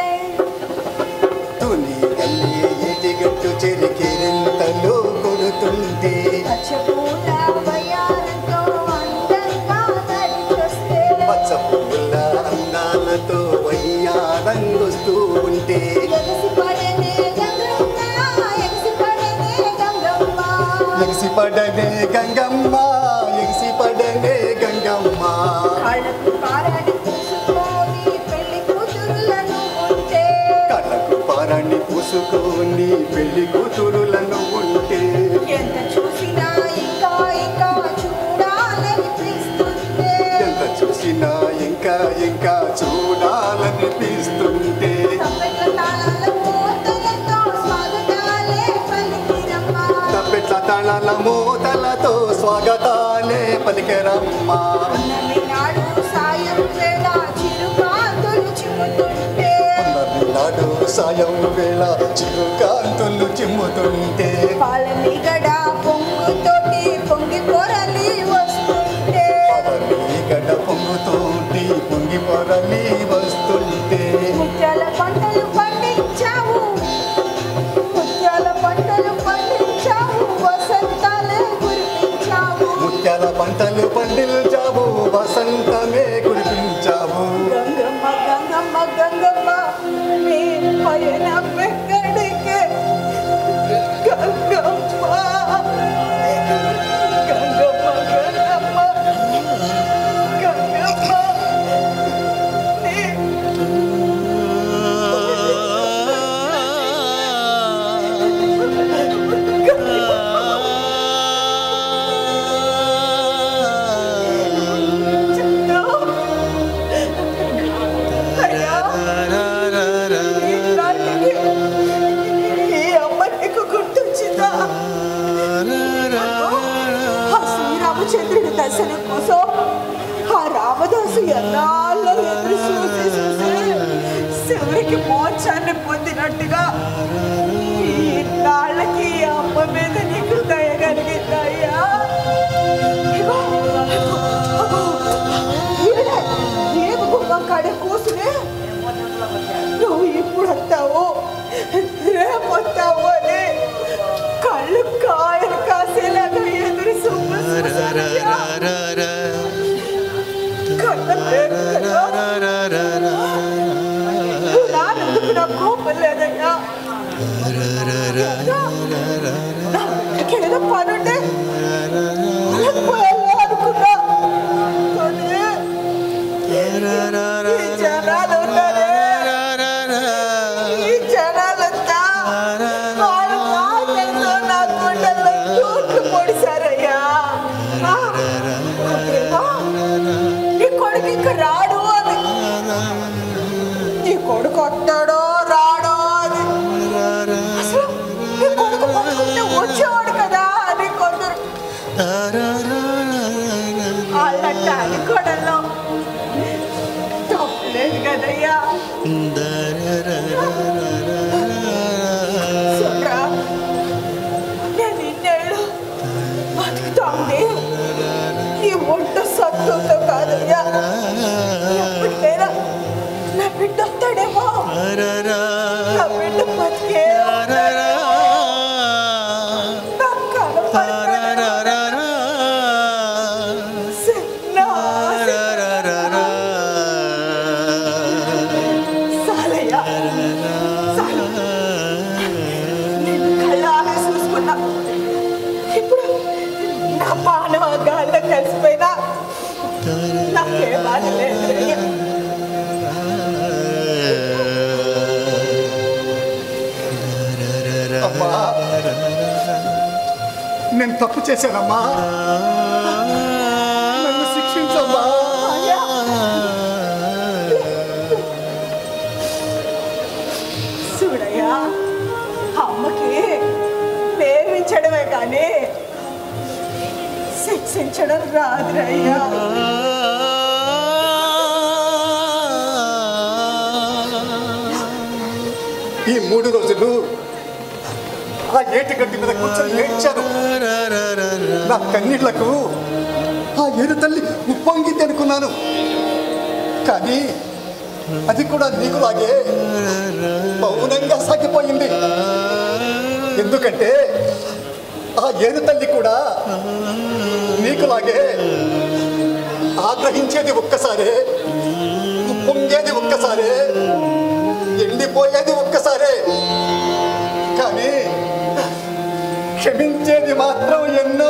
తుని గల్లి ఎటిగట్టు చెరికెరెంతలో కొడుతుంటే పచ్చపూల వయారంతో అందంగా నడిచొస్తే పచ్చ పువ్వుల అందాలతో వయ్యారంగొస్తూ ఉంటే ఎగసిపడనే గంగమ్మ, ఎగసిపడనే గంగమ్మ. ఎగిసిపడనే గంగమ్మ ఎగిసిపడనే గంగమ్మ కళ్ళకు కారని పూసుకొని పెళ్లి కూతురులను ఉంటే కళ్ళకు పారాన్ని పూసుకొని పెళ్లి కూతురులను ఉంటే ఎంత చూసినా ఇంకా ఇంకా చూడాలనిపిస్తుంటే ఎంత చూసినా ఇంకా ఇంకా చూడాలనిపిస్తుంటే తప్పెట్ల తాళాల మూతలతో స్వాగతాలే పలికిరమ్మా. తప్పెట్ల తాళాల మూతలతో స్వాగతాలే పలికెరమ్మా ఉన్నమి నాడు సాయం వేళ చిరుకాంతులు చిమ్ముతుంటే నాడు సాయం వేళ చిరుకాంతులు చిమ్ముతుంటే పాలమిగడ పొంగుతోటి పొంగి పొరలి వస్తుంటే గడ పొంగుతోటి పొంగి పొరలి వస్తుంటే ముత్యాల పంటలు పండించావు ముత్యాల పంటలు పండించావు వసంతాలే కురిపించావు ముత్యాల పంటలు పండించావు వసంతమే కురిపించావు గంగమ్మ గంగమ్మ గంగమ్మ నీ పయన ఎక్కడికే గంగమ్మ గంగమ్మ గంగమ్మ గంగమ్మ నీ అయ్యా ఈ రాత్రికి ఈ అమ్మ నీకు గుర్తొచ్చిందా ఆ శ్రీరామచంద్రుడి దర్శనం కోసం ఆ రామదాసు ఎన్నాళ్ళు ఎదురు మురికి మోక్షాన్ని పొందినట్టుగా ఈ నాళ్ళకి ఈ అమ్మ మీద నీకు దయ కలిగిందయ్యా ఇగో, అగో, అగో, ఈవిడే, ఏమి గుమ్మం కాడ కూసునే నువ్వు ఇప్పుడు వస్తావు రేపు వస్తావు అని కళ్ళు కాయలు కాసేలాగా ఎదురు సొమ్ము చూసానయ్యా. కళ్ళ లేదు కదా. నువ్వు నాన్నకు నాకు కోపం లేదయ్యా నాకేదో పనుంటే పోయాలి అనుకున్నా కానీ ఈ జనాలు ఉన్నారే ఈ జనాలంతా వాళ్ళ మాటలతో నా గుండెల్లో తూట్లు పొడిచారయ్యా ఆ, అదేమో, నీ కొడుకు ఇంక రాడు అని నీ కొడుకు వస్తాడో రాడో అని అసలు నీ కొడుకు పట్టుకుంటే వచ్చేవాడు కదా అని కొందరు వాళ్ళంట అనుకోవడంలో తప్పులేదు కదయ్యా చూడరా, నేను ఇన్నేళ్ళు బతుకుతోంది ఈ ఒంట సత్తుతో కాదయ్యా ఎప్పటికైనా నా బిడ్డ వస్తాడేమో నా బిడ్డ బతికే ఉంటాడు. నాకు కనపడతాడు. నా సాలయ్యా చాలు. నేను కళ్ళారా చూసుకున్నా ఇప్పుడు నా పానం ఆ గాల్లో కలిసిపోయినా నాకే బాధ లేదు అమ్మా నేను తప్పు చేశానమ్మా నన్ను శిక్షించమ్మా చూడయ్యా అమ్మకి ప్రేమించడమే కానీ శిక్షించడం రాదురయ్యా ఈ మూడు రోజులు ఆ ఏటి గడ్డి మీద కూర్చొని ఏడ్చాను నా కన్నీళ్లకు ఆ ఏడు తల్లి ఉప్పొంగింది అనుకున్నాను కానీ అది కూడా నీకులాగే మౌనంగా సాగిపోయింది ఎందుకంటే ఆ ఏడు తల్లి కూడా నీకులాగే ఆగ్రహించేది ఒక్కసారే ఉప్పొంగేది ఒక్కసారే ఎండిపోయేది ఒక్కసారే కానీ క్షమించేది మాత్రం ఎన్నో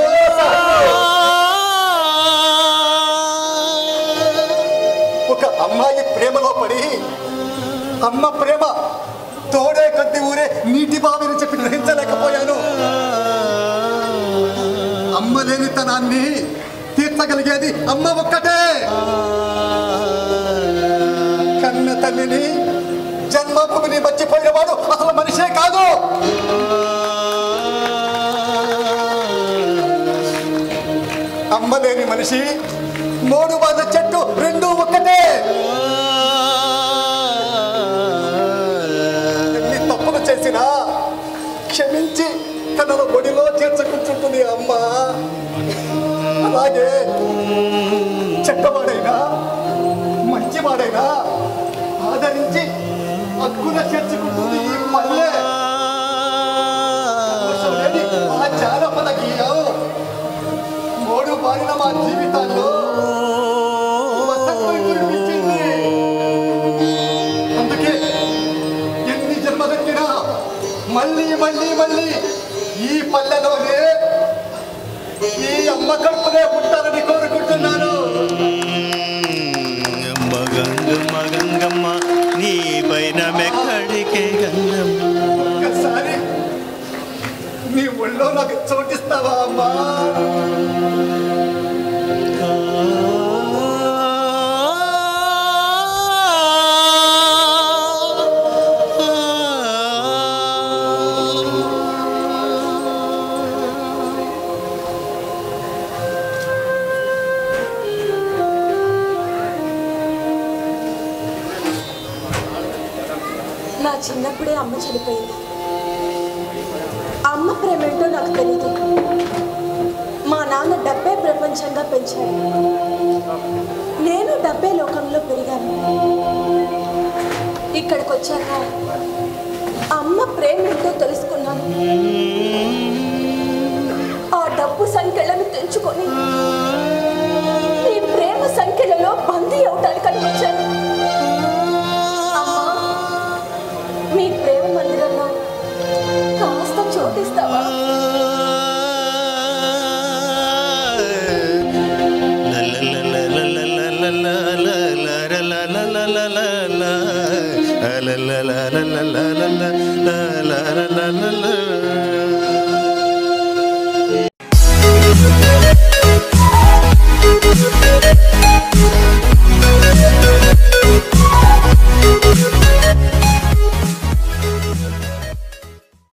ఒక అమ్మాయి ప్రేమలో పడి అమ్మ ప్రేమ తోడే కొద్ది ఊరే నీటి బావిని చెప్పి గ్రహించలేకపోయాను అమ్మ లేనితనాన్ని తీర్చగలిగేది అమ్మ ఒక్కటే కన్న తల్లిని జన్మభూమిని మర్చిపోయినవాడు అసలు మనిషే కాదు అమ్మ లేని మనిషి మూడు బాధ చెట్టు రెండు ఒక్కటే ఎన్ని తప్పులు చేసినా క్షమించి తనను ఒడిలో చేర్చుకుంటుంటుంది అమ్మ అలాగే చెడ్డవాడైనా మంచివాడైనా ఆదరించి హక్కున చేర్చుకుంటుంది ఈ పల్లె కల్మషం లేని ఆ జానపద గీయం మూడు బారిన మా జీవితాల్లో వసంతం కురిపించింది అందుకే ఎన్ని జన్మలెత్తినా మళ్ళీ మళ్ళీ మళ్ళీ ఈ పల్లెలోనే ఈ అమ్మ కడుపునే పుట్టాలని కోరుకుంటున్నాను గంగమ్మ గంగమ్మ నీ పైన మెక్కడికే గంగమ్మ ఒక్కసారి నీ ఒళ్ళో నాకు చోటిస్తావా అమ్మా నా చిన్నప్పుడే అమ్మ చనిపోయింది అమ్మ ప్రేమేంటో నాకు తెలియదు మా నాన్న డబ్బే ప్రపంచంగా పెంచాడు నేను డబ్బే లోకంలో పెరిగాను ఇక్కడికి వచ్చాక అమ్మ ప్రేమేంటో తెలుసుకున్నాను ఆ డబ్బు సంఖ్యలను తెంచుకొని ఈ ప్రేమ సంఖ్యలలో బందీ అవటానికని వచ్చాను అమ్మా మీ ప్రేమ మందిరంలో కాస్త చోటిస్తావా la la la la la la la la la la la la la